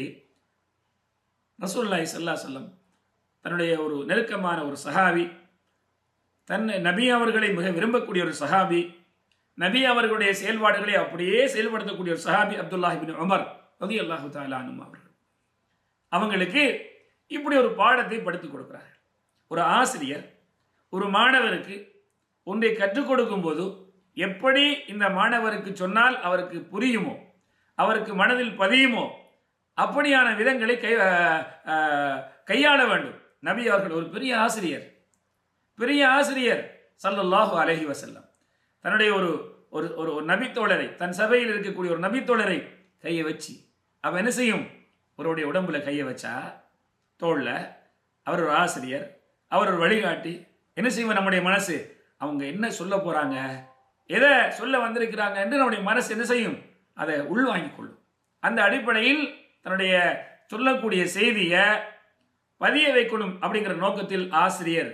ரசூல்லாய் சல்லா சொல்லம் தன்னுடைய ஒரு நெருக்கமான ஒரு சஹாபி தன் நபி அவர்களை மிக விரும்பக்கூடிய ஒரு சஹாபி நபி அவர்களுடைய செயல்பாடுகளை அப்படியே செயல்படுத்தக்கூடிய ஒரு சஹாபி அப்துல்லாஹி பின் உமர் ரதி அல்லாஹு தாலானும் அவர்கள் அவங்களுக்கு இப்படி ஒரு பாடத்தை படித்துக் கொடுக்கிறார்கள் ஒரு ஆசிரியர் ஒரு மாணவருக்கு ஒன்றை கற்றுக் கொடுக்கும் போது எப்படி இந்த மாணவருக்கு சொன்னால் அவருக்கு புரியுமோ அவருக்கு மனதில் பதியுமோ அப்படியான விதங்களை கை அஹ், அஹ், கையாள வேண்டும் நபி அவர்கள் ஒரு பெரிய ஆசிரியர் பெரிய ஆசிரியர் ஸல்லல்லாஹு அலைஹி வஸல்லம் தன்னுடைய ஒரு ஒரு ஒரு ஒரு நபித்தோழரை தன் சபையில் இருக்கக்கூடிய ஒரு நபித்தோழரை கையை வச்சு அவன் என்ன செய்யும் ஒருவருடைய உடம்புல கையை வச்சா தோல்ல அவர் ஒரு ஆசிரியர் அவர் ஒரு வழிகாட்டி என்ன செய்வோம் நம்முடைய மனசு அவங்க என்ன சொல்ல போறாங்க எதை சொல்ல வந்திருக்கிறாங்க என்று நம்முடைய மனசு என்ன செய்யும் அதை உள்வாங்கிக் கொள்ளும் அந்த அடிப்படையில் தன்னுடைய சொல்லக்கூடிய செய்தியை பதிய வைக்கணும் அப்படிங்கிற நோக்கத்தில் ஆசிரியர்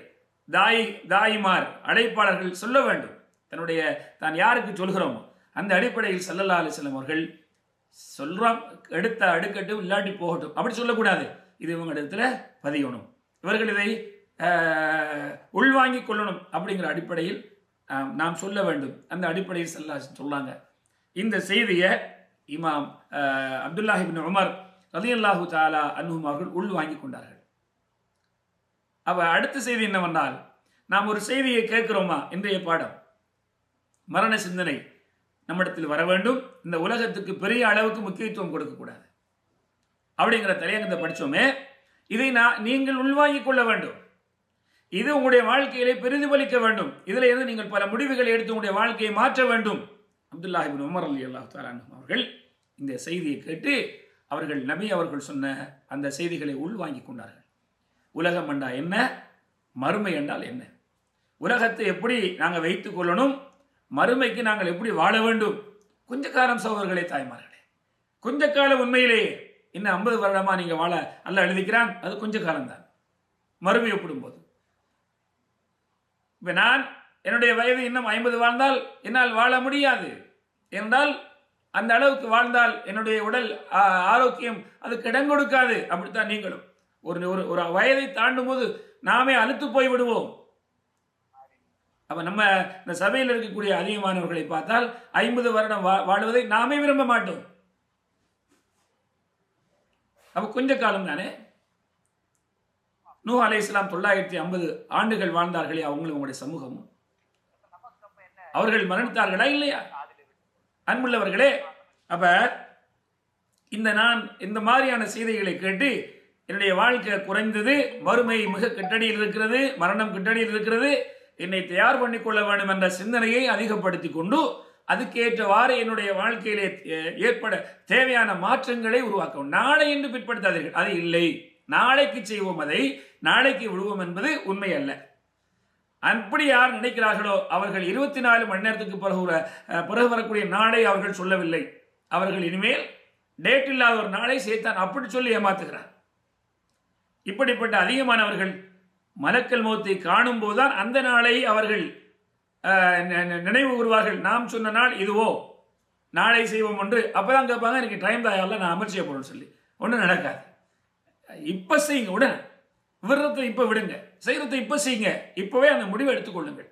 தாய் தாய்மார் அழைப்பாளர்கள் சொல்ல வேண்டும் தன்னுடைய தான் யாருக்கு சொல்கிறோமோ அந்த அடிப்படையில் சல்லல்லா அலிஸ்லாம் அவர்கள் சொல்றோம் எடுத்த அடுக்கட்டும் இல்லாட்டி போகட்டும் அப்படி சொல்லக்கூடாது இது இவங்க இடத்துல பதியணும் இவர்கள் இதை ஆஹ், உள்வாங்கிக் கொள்ளணும் அப்படிங்கிற அடிப்படையில் ஆஹ், நாம் சொல்ல வேண்டும் அந்த அடிப்படையில் சல்லா சொல்லாங்க இந்த செய்தியை இமாம் ஆஹ், அப்துல்லாஹிபின் உமர் ரலியல்லாஹு தாலா அன்ஹும் அவர்கள் உள்வாங்கி கொண்டார்கள் அவ அடுத்த செய்தி என்னவென்றால் நாம் ஒரு செய்தியை கேட்கிறோமா இன்றைய பாடம் மரண சிந்தனை நம்மிடத்தில் வர வேண்டும் இந்த உலகத்துக்கு பெரிய அளவுக்கு முக்கியத்துவம் கொடுக்கக்கூடாது அப்படிங்கிற தலையங்கத்தை படிச்சோமே இதை நான் நீங்கள் உள்வாங்கிக் கொள்ள வேண்டும் இது உங்களுடைய வாழ்க்கையிலே பிரதிபலிக்க வேண்டும் இதில் இருந்து நீங்கள் பல முடிவுகளை எடுத்து உங்களுடைய வாழ்க்கையை மாற்ற வேண்டும் அப்துல்லாஹிபின் உமர் அலி அல்லாஹ் அவர்கள் இந்த செய்தியை கேட்டு அவர்கள் நபி அவர்கள் சொன்ன அந்த செய்திகளை உள்வாங்கிக் கொண்டார்கள் உலகம் என்றால் என்ன மறுமை என்றால் என்ன உலகத்தை எப்படி நாங்கள் வைத்துக் கொள்ளணும் மறுமைக்கு நாங்கள் எப்படி வாழ வேண்டும் கொஞ்ச காலம் சகோதரர்களே தாய்மார்களே கொஞ்ச காலம் உண்மையிலேயே இன்னும் ஐம்பது வருடமா நீங்க வாழ அல்ல எழுதிக்கிறான் அது கொஞ்ச காலம்தான் மறுமை ஒப்பிடும்போது இப்ப நான் என்னுடைய வயது இன்னும் ஐம்பது வாழ்ந்தால் என்னால் வாழ முடியாது என்றால் அந்த அளவுக்கு வாழ்ந்தால் என்னுடைய உடல் ஆ, ஆரோக்கியம் அதுக்கு இடம் கொடுக்காது அப்படித்தான் நீங்களும் ஒரு ஒரு ஒரு வயதை தாண்டும் போது நாமே அழுத்து போய் விடுவோம் அப்ப நம்ம இந்த சபையில் இருக்கக்கூடிய அதிகமானவர்களை பார்த்தால் ஐம்பது வருடம் வா- வாழ்வதை நாமே விரும்ப மாட்டோம் அப்ப கொஞ்ச காலம் தானே நூ அலை இஸ்லாம் தொள்ளாயிரத்தி ஐம்பது ஆண்டுகள் வாழ்ந்தார்களே அவங்களும் உங்களுடைய சமூகமும் அவர்கள் மரணித்தார்களா இல்லையா அன்புள்ளவர்களே அப்ப இந்த நான் இந்த மாதிரியான செய்திகளை கேட்டு என்னுடைய வாழ்க்கை குறைந்தது வறுமை மிக கிட்டடியில் இருக்கிறது மரணம் கிட்டடியில் இருக்கிறது என்னை தயார் பண்ணிக் கொள்ள வேண்டும் என்ற சிந்தனையை அதிகப்படுத்தி கொண்டு அதுக்கேற்றவாறு என்னுடைய வாழ்க்கையிலே அஹ், ஏற்பட தேவையான மாற்றங்களை உருவாக்கவும் நாளை என்று பிற்படுத்தாதீர்கள் அது இல்லை நாளைக்கு செய்வோம் அதை நாளைக்கு விடுவோம் என்பது உண்மை அல்ல அப்படி யார் நினைக்கிறார்களோ அவர்கள் இருபத்தி நாலு மணி நேரத்துக்கு பிறகு வர- அஹ், பிறகு வரக்கூடிய நாளை அவர்கள் சொல்லவில்லை அவர்கள் இனிமேல் டேட் இல்லாத ஒரு நாளை சேர்த்தான் அப்படி சொல்லி ஏமாத்துகிறார் இப்படிப்பட்ட அதிகமானவர்கள் மலக்கல் மௌத்தை காணும் போதுதான் அந்த நாளை அவர்கள் அஹ், நி- நி- நினைவு கூறுவார்கள் நாம் சொன்ன நாள் இதுவோ நாளை செய்வோம் என்று அப்பதான் கேட்பாங்க எனக்கு டைம் தாயால நான் அமர்ச்சிய போறேன்னு சொல்லி ஒன்றும் நடக்காது இப்ப செய்யுங்க உடனே விரதத்தை இப்ப விடுங்க செய்யறதை இப்ப செய்யுங்க இப்பவே அந்த முடிவை எடுத்துக்கொள்ளுங்கள்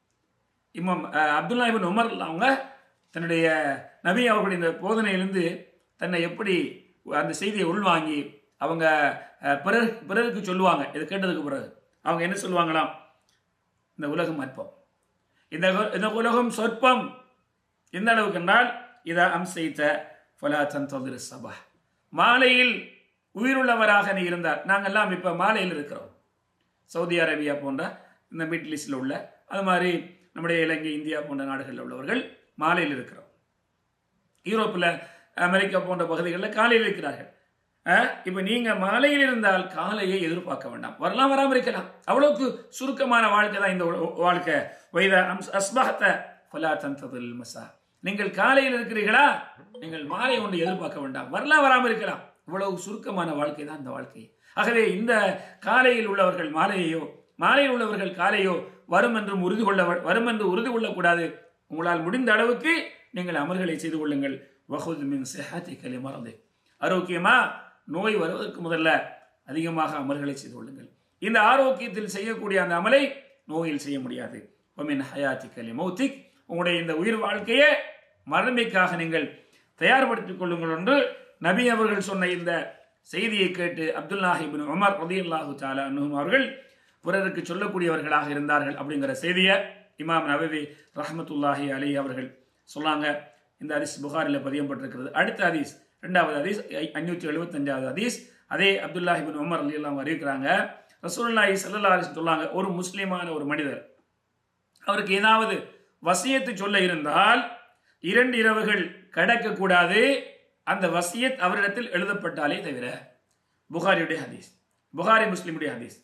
இமாம் அஹ், அப்துல்லா இபின் உமர் அவங்க தன்னுடைய நபி அவர்களுடைய இந்த போதனையிலிருந்து தன்னை எப்படி அந்த செய்தியை உள்வாங்கி அவங்க அஹ், பிறர் பிறருக்கு சொல்லுவாங்க இது கேட்டதுக்கு பிறகு அவங்க என்ன சொல்லுவாங்களாம் இந்த உலகம் அற்பம் இந்த உ- இந்த உலகம் சொற்பம் எந்த அளவுக்கு என்றால் இதை அம்சைத்த ஃபலா தந்ததிரு சபா மாலையில் உயிருள்ளவராக நீ இருந்தார் நாங்கெல்லாம் இப்போ மாலையில் இருக்கிறோம் சவுதி அரேபியா போன்ற இந்த மிடில் ஈஸ்டில் உள்ள அது மாதிரி நம்முடைய இலங்கை இந்தியா போன்ற நாடுகளில் உள்ளவர்கள் மாலையில் இருக்கிறோம் யூரோப்பில் அமெரிக்கா போன்ற பகுதிகளில் காலையில் இருக்கிறார்கள் இப்போ நீங்கள் மாலையில் இருந்தால் காலையை எதிர்பார்க்க வேண்டாம் வரலாம் வராமல் இருக்கலாம் அவ்வளவுக்கு சுருக்கமான வாழ்க்கை தான் இந்த உ- வாழ்க்கை வைத அம்ஸ் அஸ்பஹத்த ஃபலா தந்ததில் மசா நீங்கள் காலையில் இருக்கிறீர்களா நீங்கள் மாலை ஒன்று எதிர்பார்க்க வேண்டாம் வரலாம் வராமல் இருக்கலாம் இவ்வளவு சுருக்கமான வாழ்க்கை தான் இந்த வாழ்க்கை ஆகவே இந்த காலையில் உள்ளவர்கள் மாலையையோ மாலையில் உள்ளவர்கள் காலையோ வரும் என்றும் உறுதி கொள்ள வரும் என்று உறுதி கொள்ளக்கூடாது உங்களால் முடிந்த அளவுக்கு நீங்கள் அமல்களை செய்து கொள்ளுங்கள் வஹுத் மின் சிஹாத்தி கலி மறந்து ஆரோக்கியமா நோய் வருவதற்கு முதல்ல அதிகமாக அமல்களை செய்து கொள்ளுங்கள் இந்த ஆரோக்கியத்தில் செய்யக்கூடிய அந்த அமலை நோயில் செய்ய முடியாது ஒமின் ஹயாத்தி கலி மௌத்திக் உங்களுடைய இந்த உயிர் வாழ்க்கையை மறுமைக்காக நீங்கள் தயார்படுத்திக் கொள்ளுங்கள் என்று நபி அவர்கள் சொன்ன இந்த செய்தியை கேட்டு அப்துல்லாஹிபின் உமர் ரதியல்லாஹு தாலா அன்ஹும் அவர்கள் பிறருக்கு சொல்லக்கூடியவர்களாக இருந்தார்கள் அப்படிங்கிற செய்தியை இமாம் நபவி ரஹமத்துல்லாஹி அலி அவர்கள் சொன்னாங்க இந்த ஹதீஸ் புகாரில் பதியப்பட்டிருக்கிறது அடுத்த ஹதீஸ் ரெண்டாவது ஹதீஸ் அஞ்சூற்றி எழுபத்தஞ்சாவது ஹதீஸ் அதே அப்துல்லாஹிபின் உமர் அலி எல்லாம் அறிவிக்கிறாங்க ரசூலுல்லாஹி ஸல்லல்லாஹு அலைஹி சொல்லாங்க ஒரு முஸ்லிமான ஒரு மனிதர் அவருக்கு ஏதாவது வசியத்து சொல்ல இருந்தால் இரண்டு இரவுகள் கடக்கக்கூடாது அந்த வசியத் அவரிடத்தில் எழுதப்பட்டாலே தவிர புகாரியுடைய ஹதீஸ் புகாரி முஸ்லிமுடைய ஹதீஸ்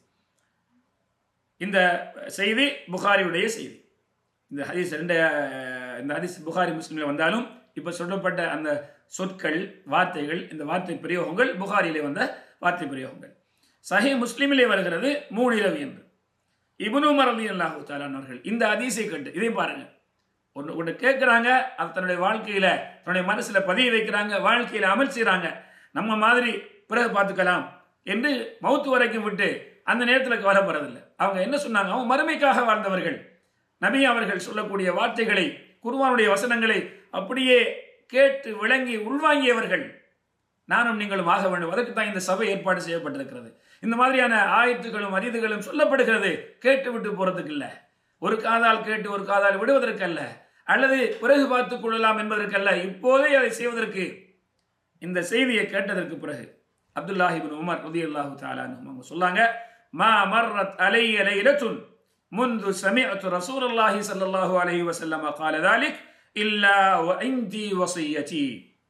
இந்த செய்தி புகாரியுடைய செய்தி இந்த ஹதீஸ் ரெண்டு அஹ், இந்த ஹதீஸ் புகாரி முஸ்லிமில் வந்தாலும் இப்போ சொல்லப்பட்ட அந்த சொற்கள் வார்த்தைகள் இந்த வார்த்தை பிரயோகங்கள் புகாரியிலே வந்த வார்த்தை பிரயோகங்கள் சஹி முஸ்லிமிலே வருகிறது மூணு இரவு என்று இப்னு உமர் அலி அல்லாஹு அவர்கள் இந்த ஹதீஸை கேட்டு இதையும் பாருங்க ஒன்று ஒன்று கேட்குறாங்க அது தன்னுடைய வாழ்க்கையில் தன்னுடைய மனசில் பதிய வைக்கிறாங்க வாழ்க்கையில் அமல் செய்கிறாங்க நம்ம மாதிரி பிறகு பார்த்துக்கலாம் என்று மௌத்து வரைக்கும் விட்டு அந்த நேரத்தில் கவலைப்படுறதில்லை அவங்க என்ன சொன்னாங்க அவங்க மறுமைக்காக வாழ்ந்தவர்கள் நபி அவர்கள் சொல்லக்கூடிய வார்த்தைகளை குருவானுடைய வசனங்களை அப்படியே கேட்டு விளங்கி உள்வாங்கியவர்கள் நானும் நீங்களும் ஆக வேண்டும் அதற்கு தான் இந்த சபை ஏற்பாடு செய்யப்பட்டிருக்கிறது இந்த மாதிரியான ஆயத்துகளும் அரிதுகளும் சொல்லப்படுகிறது கேட்டு விட்டு போறதுக்கு இல்லை ஒரு காதால் கேட்டு ஒரு காதால் விடுவதற்கல்ல அல்லது பிறகு பார்த்துக் கொள்ளலாம் என்பதற்கல்ல இப்போதே அதை செய்வதற்கு இந்த செய்தியை கேட்டதற்கு பிறகு அப்துல்லாஹிபின் உமர் ரதி அல்லாஹு அவங்க சொல்லாங்க மா மர்ரத் அலைய லைலத்துன் முந்து சமிஅத்து ரசூலுல்லாஹி ஸல்லல்லாஹு அலைஹி வஸல்லம் قال ذلك இல்லா وعندي وصيتي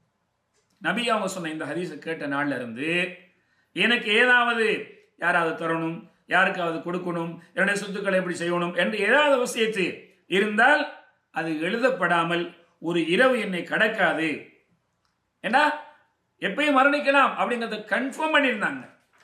நபி அவங்க சொன்ன இந்த ஹதீஸை கேட்ட நாள்ல இருந்து எனக்கு ஏதாவது யாராவது தரணும் யாருக்காவது கொடுக்கணும் என்னுடைய சொத்துக்களை எப்படி செய்யணும் என்று ஏதாவது வசியத்து இருந்தால் அது எழுதப்படாமல் ஒரு இரவு என்னை கடக்காது ஏன்னா எப்பயும் மரணிக்கலாம் அப்படிங்கிறத கன்ஃபார்ம் பண்ணியிருந்தாங்க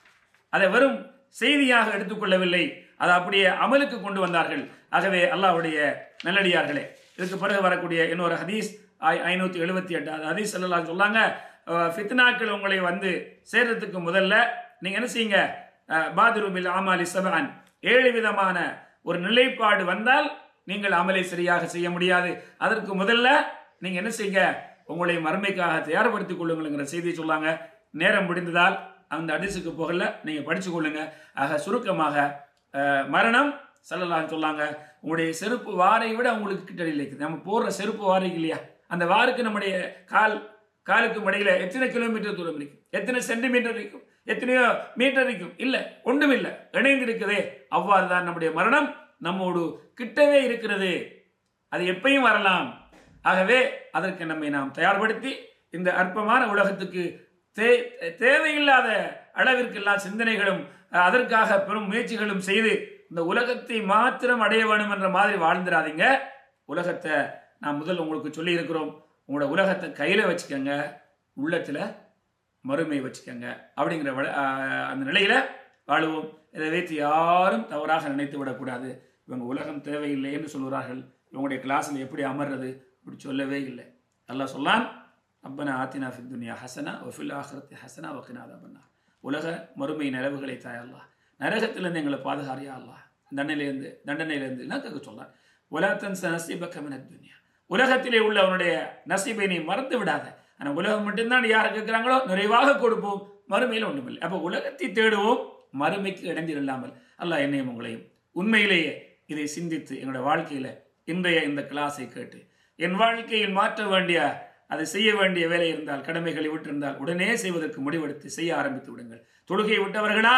அதை வெறும் செய்தியாக எடுத்துக்கொள்ளவில்லை அதை அப்படியே அமலுக்கு கொண்டு வந்தார்கள் ஆகவே அல்லாஹ்வுடைய நல்லடியார்களே இதுக்கு பிறகு வரக்கூடிய இன்னொரு ஹதீஸ் ஐ ஐநூற்றி எழுபத்தி எட்டாவது ஹதீஸ் எல்லாம் சொல்லாங்க அஹ், ஃபித்னாக்கள் உங்களை வந்து சேர்றதுக்கு முதல்ல நீங்கள் என்ன செய்யுங்க அஹ், பாதுரு பில் ஆமாலி சபான் ஏழு விதமான ஒரு நிலைப்பாடு வந்தால் நீங்கள் அமலை சரியாக செய்ய முடியாது அதற்கு முதல்ல நீங்கள் என்ன செய்யுங்க உங்களை மறுமைக்காக தயார்படுத்திக் கொள்ளுங்கள்ங்கிற செய்தியை சொல்லாங்க நேரம் முடிந்ததால் அந்த அடிசுக்கு போகல நீங்கள் படிச்சு கொள்ளுங்க ஆக சுருக்கமாக அஹ், மரணம் சொல்லலாம் சொல்லாங்க உங்களுடைய செருப்பு வாரை விட உங்களுக்கு கிட்டடியில் இருக்குது நம்ம போடுற செருப்பு வாரைக்கு இல்லையா அந்த வாருக்கு நம்முடைய கால் காலுக்கு மடையில் எத்தனை கிலோமீட்டர் தூரம் இருக்கும் எத்தனை சென்டிமீட்டர் இருக்கும் எத்தனையோ மீட்டர் இருக்கும் இல்லை ஒன்றும் இல்லை இணைந்து இருக்குதே அவ்வாறு தான் நம்முடைய மரணம் நம்மோடு கிட்டவே இருக்கிறது அது எப்பயும் வரலாம் ஆகவே அதற்கு நம்மை நாம் தயார்படுத்தி இந்த அற்பமான உலகத்துக்கு தே தேவையில்லாத அளவிற்கு எல்லா சிந்தனைகளும் அஹ், அதற்காக பெரும் முயற்சிகளும் செய்து இந்த உலகத்தை மாத்திரம் அடைய வேண்டும் என்ற மாதிரி வாழ்ந்துடாதீங்க உலகத்தை நான் முதல் உங்களுக்கு சொல்லி இருக்கிறோம் உங்களோட உலகத்தை கையில் வச்சுக்கோங்க உள்ளத்தில் மறுமை வச்சுக்கோங்க அப்படிங்கிற வழ- அஹ், அந்த நிலையில் வாழுவோம் இதை வைத்து யாரும் தவறாக நினைத்து விடக்கூடாது இவங்க உலகம் தேவையில்லை என்று சொல்கிறார்கள் இவங்களுடைய கிளாஸில் எப்படி அமர்றது இப்படி சொல்லவே இல்லை அல்லாஹ் சொல்லான் ரப்பனா ஆத்தினா ஃபித் துனியா ஹசனா ஒஃபில் ஆஹரத்தி ஹசனா வக்கினா பண்ணா உலக மறுமை நிலவுகளை தாயல்லா நரகத்திலிருந்து எங்களை பாதுகாரியா அல்லாஹ் தண்டனையிலேருந்து தண்டனையிலேருந்து எல்லாம் கேட்க சொல்லான் உலகத்தன் நசீபக்க மின துனியா உலகத்திலே உள்ள அவனுடைய நசீபை நீ மறந்து விடாத ஆனால் உலகம் மட்டும்தான் யாரை கேட்குறாங்களோ நிறைவாக கொடுப்போம் மறுமையில் ஒன்றுமில்லை அப்போ உலகத்தை தேடுவோம் மறுமைக்கு இடைஞ்சில்லாமல் அல்லாஹ் என்னையும் உங்களையும் உண்மையிலேயே இதை சிந்தித்து என்னோட வாழ்க்கையில் இன்றைய இந்த கிளாஸை கேட்டு என் வாழ்க்கையில் மாற்ற வேண்டிய அதை செய்ய வேண்டிய வேலை இருந்தால் கடமைகளை விட்டிருந்தால் உடனே செய்வதற்கு முடிவெடுத்து செய்ய ஆரம்பித்து விடுங்கள் தொழுகையை விட்டவர்களா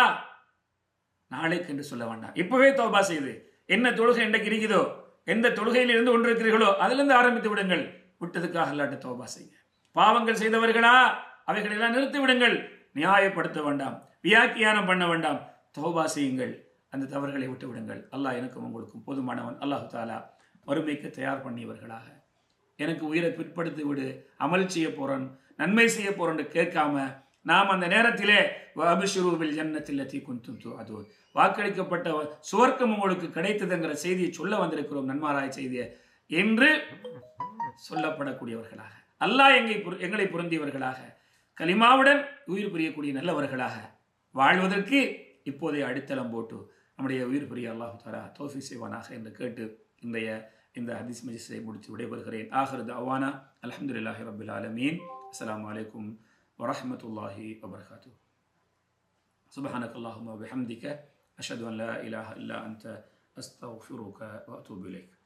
நாளைக்கு என்று சொல்ல வேண்டாம் இப்பவே தௌபா செய்து என்ன தொழுகை இன்றைக்கு இருக்குதோ எந்த தொழுகையில் இருந்து ஒன்று இருக்கிறீர்களோ அதிலிருந்து ஆரம்பித்து விடுங்கள் விட்டதுக்காக அல்லாட்ட தௌபா செய்யுங்க பாவங்கள் செய்தவர்களா அவைகளெல்லாம் நிறுத்தி விடுங்கள் நியாயப்படுத்த வேண்டாம் வியாக்கியானம் பண்ண வேண்டாம் தௌபா செய்யுங்கள் அந்த தவறுகளை விட்டு விடுங்கள் அல்லாஹ் எனக்கும் உங்களுக்கும் போதுமானவன் அல்லாஹு தாலா வறுமைக்கு தயார் பண்ணியவர்களாக எனக்கு உயிரை பிற்படுத்தி விடு அமல் செய்ய போறேன் நன்மை செய்ய போறேன்னு கேட்காம நாம் அந்த நேரத்திலே அபிஷுரூபில் ஜன்னத்தில் தீ குந்தும் அது வாக்களிக்கப்பட்ட சுவர்க்கம் உங்களுக்கு கிடைத்ததுங்கிற செய்தியை சொல்ல வந்திருக்கிறோம் நன்மாராய் செய்தியை என்று சொல்லப்படக்கூடியவர்களாக அல்லாஹ் எங்களை புரி- எங்களை பொருந்தியவர்களாக கலிமாவுடன் உயிர் புரியக்கூடிய நல்லவர்களாக வாழ்வதற்கு இப்போதைய அடித்தளம் போட்டு நம்முடைய உயிர் புரிய அல்லாஹு தாரா தோஃபி செய்வானாக என்று கேட்டு இன்றைய இந்த ஹதீஸ் மஜிஸை முடித்து விடைபெறுகிறேன் ஆஹிரது அவானா அல்ஹம்துலில்லாஹி ரபில் ஆலமீன் அஸ்ஸலாமு அலைக்கும் வரஹ்மத்துல்லாஹி வபரகாத்து سبحانك اللهم وبحمدك أشهد أن لا إله إلا أنت أستغفرك وأتوب إليك